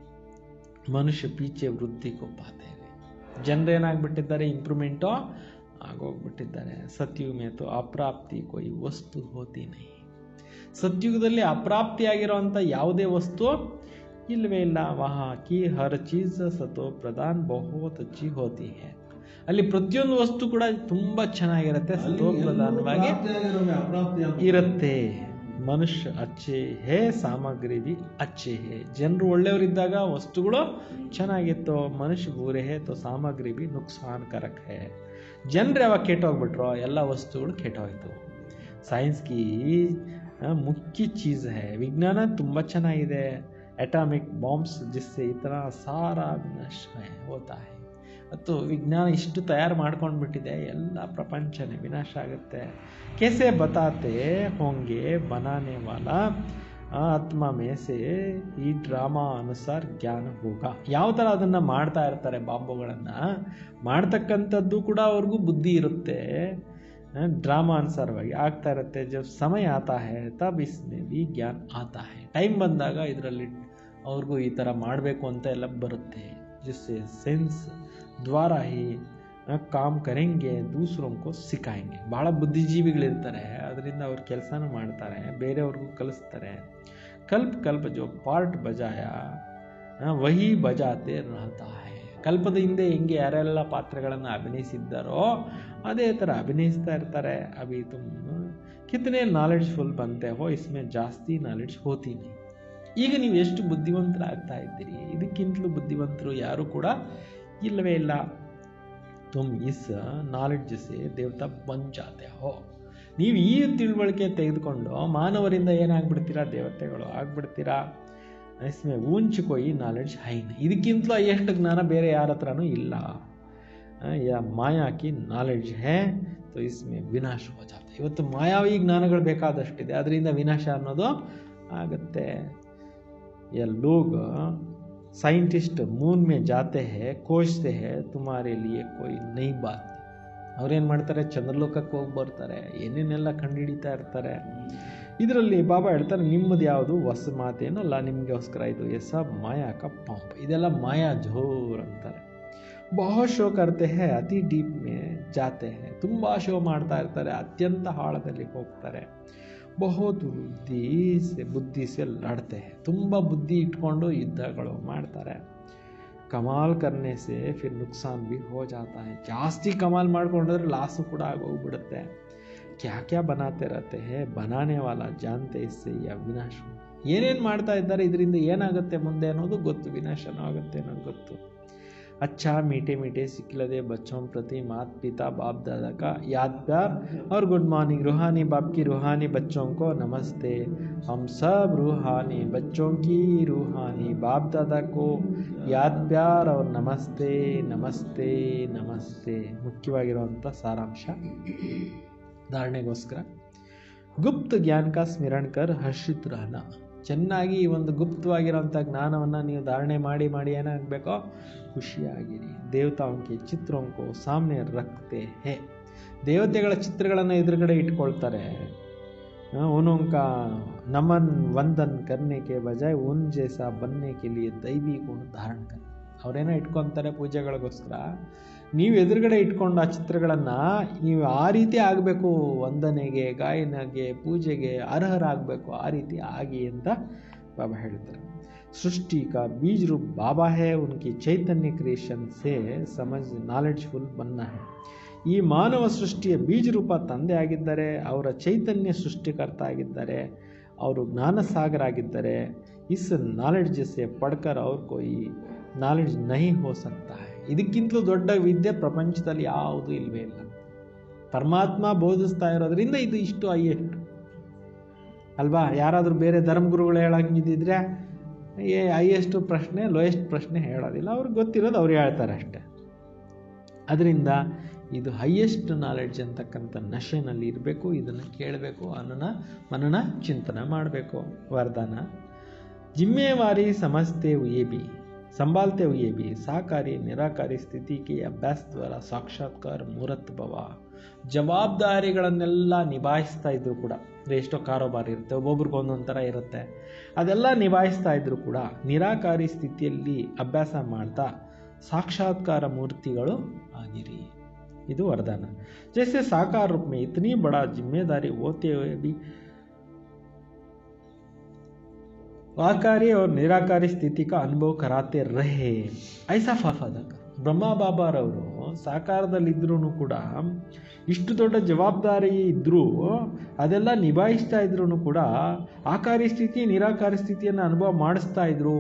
ಮನುಷ್ಯ ಪೀಚೆ ವೃದ್ಧಿ ಕೊಪ್ಪಾತೆ ಜನರೇನಾಗ್ಬಿಟ್ಟಿದ್ದಾರೆ ಇಂಪ್ರೂವ್ಮೆಂಟು ಆಗೋಗ್ಬಿಟ್ಟಿದ್ದಾರೆ ಸತ್ಯುಗಮೇತು ಅಪ್ರಾಪ್ತಿ ಕೊಯ್ ವಸ್ತು ಹೋತಿ ನೈ ಸತ್ಯುಗದಲ್ಲಿ ಅಪ್ರಾಪ್ತಿಯಾಗಿರೋಂಥ ಯಾವುದೇ ವಸ್ತು ಇಲ್ಲವೇ ಇಲ್ಲ ವಹಾ ಕಿ ಹರ್ ಚೀಸ್ ಸತೋ ಪ್ರಧಾನ್ ಬಹುತ್ ಅಚ್ಚಿ ಹೋತಿ ಹೇ ಅಲ್ಲಿ ಪ್ರತಿಯೊಂದು ವಸ್ತು ಕೂಡ ತುಂಬ ಚೆನ್ನಾಗಿರುತ್ತೆ ಸತೋ ಪ್ರಧಾನವಾಗಿ ಅಪ್ರಾಪ್ತಿ ಇರುತ್ತೆ ಮನುಷ್ಯ ಅಚ್ಚೆ ಹೇ ಸಾಮಗ್ರಿ ಬಿ ಅಚ್ಚೆ ಹೇ ಜನರು ಒಳ್ಳೆಯವರಿದ್ದಾಗ ವಸ್ತುಗಳು ಚೆನ್ನಾಗಿತ್ತು ಮನುಷ್ಯ ಬೂರೆ ಹೇ ತೋ ಸಾಮಗ್ರಿ ಬಿ ನುಕ್ಸಾನ್ಕಾರಕ್ ಹೇ ಜನರು ಯಾವಾಗ ಕೆಟ್ಟೋಗ್ಬಿಟ್ರೋ ಎಲ್ಲ ವಸ್ತುಗಳು ಕೆಟ್ಟೋಯ್ತು ಸೈನ್ಸ್ ಕಿ ಆ, ಮುಖ್ಯ ಚೀಸ್ ಹೇ ವಿಜ್ಞಾನ ತುಂಬ ಚೆನ್ನಾಗಿದೆ ಅಟಾಮಿಕ್ ಬಾಂಬ್ಸ್ ಜಿಸ್ಸೆ ಈ ಥರ ಸಾರ ವಿನಾಶ ಹೇ ಹೋತಾ ಹೇ ಮತ್ತು ವಿಜ್ಞಾನ ಇಷ್ಟು ತಯಾರು ಮಾಡ್ಕೊಂಡು ಬಿಟ್ಟಿದೆ ಎಲ್ಲ ಪ್ರಪಂಚನೇ ವಿನಾಶ ಆಗುತ್ತೆ कैसे बताते होंगे बनाने वाला ಆತ್ಮ ಮೇಸೆ ಈ ಡ್ರಾಮಾ ಅನುಸಾರ ಜ್ಞಾನ ಹೋಗ ಯಾವ ಥರ ಅದನ್ನು ಮಾಡ್ತಾ ಇರ್ತಾರೆ ಬಾಂಬುಗಳನ್ನು ಮಾಡ್ತಕ್ಕಂಥದ್ದು ಕೂಡ ಅವ್ರಿಗೂ ಬುದ್ಧಿ ಇರುತ್ತೆ ಡ್ರಾಮಾ ಅನುಸಾರವಾಗಿ ಆಗ್ತಾ ಇರುತ್ತೆ ಜब ಸಮಯ ಆತಾ ಹೇ ತಬ್ ಇಸ್ಮೆ भी ಜ್ಞಾನ ಆತಾ ಹೇ ಟೈಮ್ ಬಂದಾಗ ಇದರಲ್ಲಿ ಅವ್ರಿಗೂ ಈ ಥರ ಮಾಡಬೇಕು ಅಂತ ಎಲ್ಲ ಬರುತ್ತೆ ಜಿಸ್ಸೆ ಸೆನ್ಸ್ ದ್ವಾರ ಹಿ ಕಾಮ್ ಕರೆಂಗೆ ದೂಸರೋಂಕೋ ಸಿಕ್ಕಾಯಂಗೆ ಭಾಳ ಬುದ್ಧಿಜೀವಿಗಳಿರ್ತಾರೆ ಅದರಿಂದ ಅವ್ರು ಕೆಲಸನೂ ಮಾಡ್ತಾರೆ ಬೇರೆಯವ್ರಿಗೂ ಕಲಿಸ್ತಾರೆ ಕಲ್ಪ ಕಲ್ಪ ಜೋ ಪಾರ್ಟ್ ಬಜಾಯ ಆ, ವಹಿ ಬಜಾತೆ ರಹತಾ ಹೇ ಕಲ್ಪದ ಹಿಂದೆ ಹೆಂಗೆ ಯಾರೆಲ್ಲ ಪಾತ್ರಗಳನ್ನು ಅಭಿನಯಿಸಿದ್ದಾರೋ ಅದೇ ಥರ ಅಭಿನಯಿಸ್ತಾ ಇರ್ತಾರೆ ಅಭಿ ತುಮ್ ಕಿತನೆ ನಾಲೆಡ್ಜ್ಫುಲ್ ಬಂತೆ ಹೋ ಇಸ್ಮೆ ಜಾಸ್ತಿ ನಾಲೆಡ್ಜ್ ಹೋತೀನಿ ಈಗ ನೀವು ಎಷ್ಟು ಬುದ್ಧಿವಂತರಾಗ್ತಾ ಇದ್ದೀರಿ ಇದಕ್ಕಿಂತಲೂ ಬುದ್ಧಿವಂತರು ಯಾರೂ ಕೂಡ ಇಲ್ಲವೇ ಇಲ್ಲ ತುಮ್ ಇಸ್ ನಾಲೆಡ್ಜ್ ಸೆ ದೇವತಾ ಬನ್ ಜಾತೆ ಹೋ ನೀವು ಈ ತಿಳುವಳಿಕೆ ತೆಗೆದುಕೊಂಡು ಮಾನವರಿಂದ ಏನಾಗ್ಬಿಡ್ತೀರಾ ದೇವತೆಗಳು ಆಗ್ಬಿಡ್ತೀರಾ ಇಸ್ಮೆ ಊಂಚ್ ಕೊಯ್ ನಾಲೆಡ್ಜ್ ಹೈನ್ ಇದಕ್ಕಿಂತಲೂ ಎಷ್ಟು ಜ್ಞಾನ ಬೇರೆ ಯಾರ ಹತ್ರನೂ ಇಲ್ಲ ಆ, ಯಾ ಮಾಯಾ ಕಿ ನಾಲೆಡ್ಜ್ ಹೇ ತೋ ಇಸ್ಮೆ ವಿನಾಶ ಹೋ ಜಾತೆ ಇವತ್ತು ಮಾಯಾವಿ ಜ್ಞಾನಗಳು ಬೇಕಾದಷ್ಟಿದೆ ಅದರಿಂದ ವಿನಾಶ ಅನ್ನೋದು ಆಗುತ್ತೆ ये लोग साइंटिस्ट मून में जाते हैं खोजते हैं तुम्हारे लिए कोई नई बात ಅವ್ರೇನು ಮಾಡ್ತಾರೆ ಚಂದ್ರಲೋಕಕ್ಕೆ ಹೋಗಿ ಬರ್ತಾರೆ ಏನೇನೆಲ್ಲ ಕಂಡುಹಿಡಿತಾ ಇರ್ತಾರೆ ಇದರಲ್ಲಿ ಬಾಬಾ ಹೇಳ್ತಾರೆ ನಿಮ್ಮದು ಯಾವುದು ಹೊಸ ಮಾತೇನಲ್ಲ ನಿಮಗೋಸ್ಕರ ಇದು ಎಸ ಮಾಯಾಕ ಪಂಪ್ ಇದೆಲ್ಲ ಮಾಯಾ ಜೋರ್ ಅಂತಾರೆ ಬಹು ಶೋ ಕರ್ತೆ ಹೇ ಅತಿ ಡೀಪ್ ಮೇ ಜಾತೆ ಹೇ ತುಂಬ ಶೋ ಮಾಡ್ತಾ ಇರ್ತಾರೆ ಅತ್ಯಂತ ಆಳದಲ್ಲಿ ಹೋಗ್ತಾರೆ ಬಹುತ್ ಬುದ್ಧಿ ಸೆ ಬುದ್ಧಿ ಸೆ ಲಡ್ತೆ ಹೇ ತುಂಬ ಬುದ್ಧಿ ಇಟ್ಕೊಂಡು ಯುದ್ಧಗಳು ಮಾಡ್ತಾರೆ ಕಮಾಲ್ ಕರ್ನೆ ಸೆ ಫಿರ್ ನುಕ್ಸಾನ್ ಬಿ ಹೋ ಜಾತಾ ಹೈ ಜಾಸ್ತಿ ಕಮಾಲ್ ಮಾಡ್ಕೊಂಡ್ರೆ ಲಾಸು ಕೂಡ ಆಗೋಗ್ಬಿಡುತ್ತೆ ಕ್ಯಾ ಕ್ಯಾ ಬನಾತೆ ರಹತೆ ಹೇ ಬನಾನೆ ವಾಲ ಜಾನ್ತೆ ಇಸ್ಸೆ ಈ ಅವಿನಾಶ್ ಏನೇನು ಮಾಡ್ತಾ ಇದ್ದಾರೆ ಇದರಿಂದ ಏನಾಗುತ್ತೆ ಮುಂದೆ ಅನ್ನೋದು ಗೊತ್ತು ವಿನಾಶನೂ ಆಗುತ್ತೆ ಅನ್ನೋದು ಗೊತ್ತು अच्छा मीठे मीठे सिखलदे बच्चों प्रति माता पिता बाप दादा का याद प्यार और गुड मॉर्निंग रूहानी बाप की रूहानी बच्चों को नमस्ते हम सब रूहानी बच्चों की रूहानी बाप दादा को याद प्यार और ನಮಸ್ತೆ ನಮಸ್ತೆ ನಮಸ್ತೆ ಮುಖ್ಯವಾಗಿರುವಂಥ ಸಾರಾಂಶ ಧಾರಣೆಗೋಸ್ಕರ ಗುಪ್ತ ಜ್ಞಾನ ಕಾ ಸ್ಮರಣ ಕರ್ ಹರ್ಷಿತ್ ರಹನ ಚೆನ್ನಾಗಿ ಈ ಒಂದು ಗುಪ್ತವಾಗಿರೋಂಥ ಜ್ಞಾನವನ್ನು ನೀವು ಧಾರಣೆ ಮಾಡಿ ಮಾಡಿ ಏನಾಗಬೇಕೋ ಖುಷಿಯಾಗಿರಿ ದೇವತಾಂಕೆ ಚಿತ್ರೋಂಕೋ ಸಾಮ್ನೆ ರಕ್ತೆ ಹೇ ದೇವತೆಗಳ ಚಿತ್ರಗಳನ್ನು ಎದುರುಗಡೆ ಇಟ್ಕೊಳ್ತಾರೆ उन्हों का नमन वंदन करने के बजाय उन जैसा बनने के लिए दैवी गुण धारण कर ಅವರೇನೋ ಇಟ್ಕೊತಾರೆ ಪೂಜೆಗಳಿಗೋಸ್ಕರ ನೀವು ಎದುರುಗಡೆ ಇಟ್ಕೊಂಡು ಆ ಚಿತ್ರಗಳನ್ನು ನೀವು ಆ ರೀತಿ ಆಗಬೇಕು ವಂದನೆಗೆ ಗಾಯನಗೆ ಪೂಜೆಗೆ ಅರ್ಹರಾಗಬೇಕು ಆ ರೀತಿ ಆಗಿ ಅಂತ ಬಾಬಾ ಹೇಳ್ತಾರೆ सृष्टि का बीज रूप बाबा है उनकी चैतन्य क्रिएशन से समझ ನಾಲೆಡ್ಜ್ಫುಲ್ बनना है ಈ ಮಾನವ ಸೃಷ್ಟಿಯ ಬೀಜ ರೂಪ ತಂದೆ ಆಗಿದ್ದಾರೆ ಅವರ ಚೈತನ್ಯ ಸೃಷ್ಟಿಕರ್ತ ಆಗಿದ್ದಾರೆ ಅವರು ಜ್ಞಾನಸಾಗರ ಆಗಿದ್ದಾರೆ ಇಸ್ ನಾಲೆಡ್ಜ್ ಸೆ ಪಡ್ಕರ್ ಅವ್ರ ಕೋಯಿ ನಾಲೆಡ್ಜ್ ನಹಿ ಹೋ ಸಕ್ತಾ ಹೈ ಇದಕ್ಕಿಂತಲೂ ದೊಡ್ಡ ವಿದ್ಯೆ ಪ್ರಪಂಚದಲ್ಲಿ ಯಾವುದೂ ಇಲ್ವೇ ಇಲ್ಲ ಪರಮಾತ್ಮ ಬೋಧಿಸ್ತಾ ಇರೋದ್ರಿಂದ ಇದು ಇಷ್ಟು ಹೈಯೆಸ್ಟ್ ಅಲ್ವಾ ಯಾರಾದರೂ ಬೇರೆ ಧರ್ಮಗುರುಗಳು ಹೇಳಂಗಿದ್ದಿದ್ರೆ ಏ ಹೈಯೆಸ್ಟ್ ಪ್ರಶ್ನೆ ಲೋಯೆಸ್ಟ್ ಪ್ರಶ್ನೆ ಹೇಳೋದಿಲ್ಲ ಅವ್ರಿಗೆ ಗೊತ್ತಿರೋದು ಅವ್ರು ಹೇಳ್ತಾರೆ ಅಷ್ಟೆ ಅದರಿಂದ ಇದು ಹೈಯೆಸ್ಟ್ ನಾಲೆಡ್ಜ್ ಅಂತಕ್ಕಂಥ ನಶೆನಲ್ಲಿ ಇರಬೇಕು ಇದನ್ನು ಕೇಳಬೇಕು ಅನ್ನನ ಮನನ ಚಿಂತನೆ ಮಾಡಬೇಕು ವರದಾನ जिम्मेवारी समझते हुए भी संभालते हुए भी साकारी निराकारी स्थिति के अभ्यास द्वारा ಸಾಕ್ಷಾತ್ಕಾರ ಮೂರತ್ ಭವ ಜವಾಬ್ದಾರಿಗಳನ್ನೆಲ್ಲ ನಿಭಾಯಿಸ್ತಾ ಇದ್ರು ಕೂಡ ಅಂದ್ರೆ ಎಷ್ಟೋ ಕಾರೋಬಾರ್ ಇರುತ್ತೆ ಒಬ್ಬೊಬ್ರಿಗೆ ಒಂದೊಂದು ಥರ ಇರುತ್ತೆ ಅದೆಲ್ಲ ನಿಭಾಯಿಸ್ತಾ ಇದ್ರು ಕೂಡ ನಿರಾಕಾರಿ ಸ್ಥಿತಿಯಲ್ಲಿ ಅಭ್ಯಾಸ ಮಾಡ್ತಾ ಸಾಕ್ಷಾತ್ಕಾರ ಮೂರ್ತಿಗಳು ಆಗಿರಿ ಇದು वरदान जैसे साकार रूप में इतनी बड़ा जिम्मेदारी होते हुए भी आकारी और निराकारी स्थिति का अनुभव कराते रहे ऐसा ಫಾಫಾದ ಬ್ರಹ್ಮ ಬಾಬಾರವರು ಸಾಕಾರದಲ್ಲಿದ್ರೂ ಕೂಡ ಇಷ್ಟು ದೊಡ್ಡ ಜವಾಬ್ದಾರಿ ಇದ್ದರೂ ಅದೆಲ್ಲ ನಿಭಾಯಿಸ್ತಾ ಇದ್ರೂ ಕೂಡ ಆಕಾರಿ ಸ್ಥಿತಿ ನಿರಾಕಾರಿ ಸ್ಥಿತಿಯನ್ನು ಅನುಭವ ಮಾಡಿಸ್ತಾ ಇದ್ರು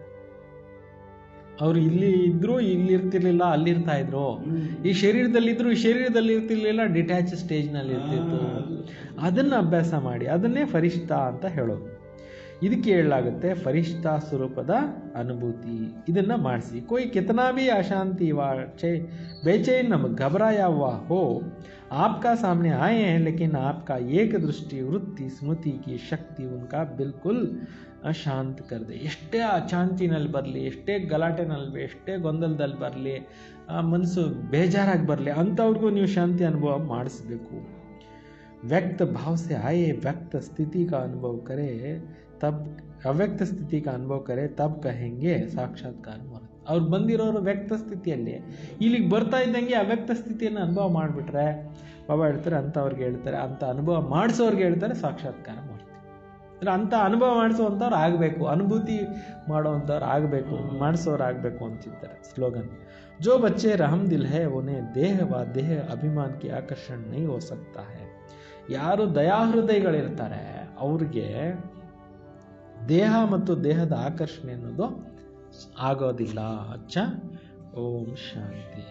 ಅವರು ಇಲ್ಲಿ ಇದ್ರು ಇಲ್ಲಿ ಇರ್ತಿರ್ಲಿಲ್ಲ ಅಲ್ಲಿರ್ತಾ ಇದ್ರು ಈ ಶರೀರದಲ್ಲಿದ್ರು ಈ ಶರೀರದಲ್ಲಿ ಇರ್ತಿರ್ಲಿಲ್ಲ ಡಿಟ್ಯಾಚ್ ಸ್ಟೇಜ್ನಲ್ಲಿ ಇರ್ತಿತ್ತು ಅದನ್ನು ಅಭ್ಯಾಸ ಮಾಡಿ ಅದನ್ನೇ ಫರಿಷ್ಠ ಅಂತ ಹೇಳೋದು ಇದಕ್ಕೆ ಹೇಳಲಾಗುತ್ತೆ ಫರಿಷ್ಠ ಸ್ವರೂಪದ ಅನುಭೂತಿ ಇದನ್ನು ಮಾಡಿಸಿ कोई कितना भी अशांति व चे बेचैन घबराया हुआ हो आपका सामने आए हैं लेकिन आपका एक दृष्टि वृत्ति स्मृति की शक्ति उनका बिल्कुल ಶಾಂತ ಕರೆದೆ ಎಷ್ಟೇ ಅಶಾಂತಿನಲ್ಲಿ ಬರಲಿ ಎಷ್ಟೇ ಗಲಾಟೆನಲ್ಲಿ ಎಷ್ಟೇ ಗೊಂದಲದಲ್ಲಿ ಬರಲಿ ಮನಸ್ಸು ಬೇಜಾರಾಗಿ ಬರಲಿ ಅಂಥವ್ರಿಗೂ ನೀವು ಶಾಂತಿ ಅನುಭವ ಮಾಡಿಸ್ಬೇಕು व्यक्त भाव से आए व्यक्त स्थिति का अनुभव करे तब ಅವ್ಯಕ್ತ ಸ್ಥಿತಿ का ಅನುಭವ करे तब कहेंगे ಸಾಕ್ಷಾತ್ಕಾರ ಮೂರ್ತಿ ಅವ್ರು ಬಂದಿರೋರು ವ್ಯಕ್ತ ಸ್ಥಿತಿಯಲ್ಲಿ ಇಲ್ಲಿಗೆ ಬರ್ತಾ ಇದ್ದಂಗೆ ಅವ್ಯಕ್ತ ಸ್ಥಿತಿಯನ್ನು ಅನುಭವ ಮಾಡಿಬಿಟ್ರೆ ಬಾಬಾ ಹೇಳ್ತಾರೆ ಅಂಥವ್ರಿಗೆ ಹೇಳ್ತಾರೆ ಅಂಥ ಅನುಭವ ಮಾಡಿಸೋರ್ಗೆ ಹೇಳ್ತಾರೆ ಸಾಕ್ಷಾತ್ಕಾರ ಮೂರ್ತಿ ಅಂದ್ರೆ ಅಂಥ ಅನುಭವ ಮಾಡಿಸುವಂಥವ್ರು ಆಗಬೇಕು ಅನುಭೂತಿ ಮಾಡೋವಂಥವ್ರು ಆಗಬೇಕು ಮಾಡಿಸೋರು ಆಗಬೇಕು ಅಂತಿದ್ದಾರೆ ಸ್ಲೋಗನ್ जो बच्चे रहम दिल है उन्हें देह व देह अभिमान की आकर्षण नहीं हो सकता है ಯಾರು ದಯಾಹೃದಯಗಳಿರ್ತಾರೆ ಅವ್ರಿಗೆ ದೇಹ ಮತ್ತು ದೇಹದ ಆಕರ್ಷಣೆ ಅನ್ನೋದು ಆಗೋದಿಲ್ಲ ಅಚ್ಚ ಓಂ ಶಾಂತಿ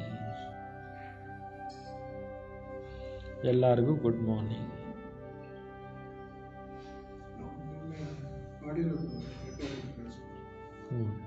ಎಲ್ಲರಿಗೂ ಗುಡ್ ಮಾರ್ನಿಂಗ್ ಮಾಡಿರೋದು recording ಕಳ್ಸ್ಕೊಡಿ. ಹ್ಞೂ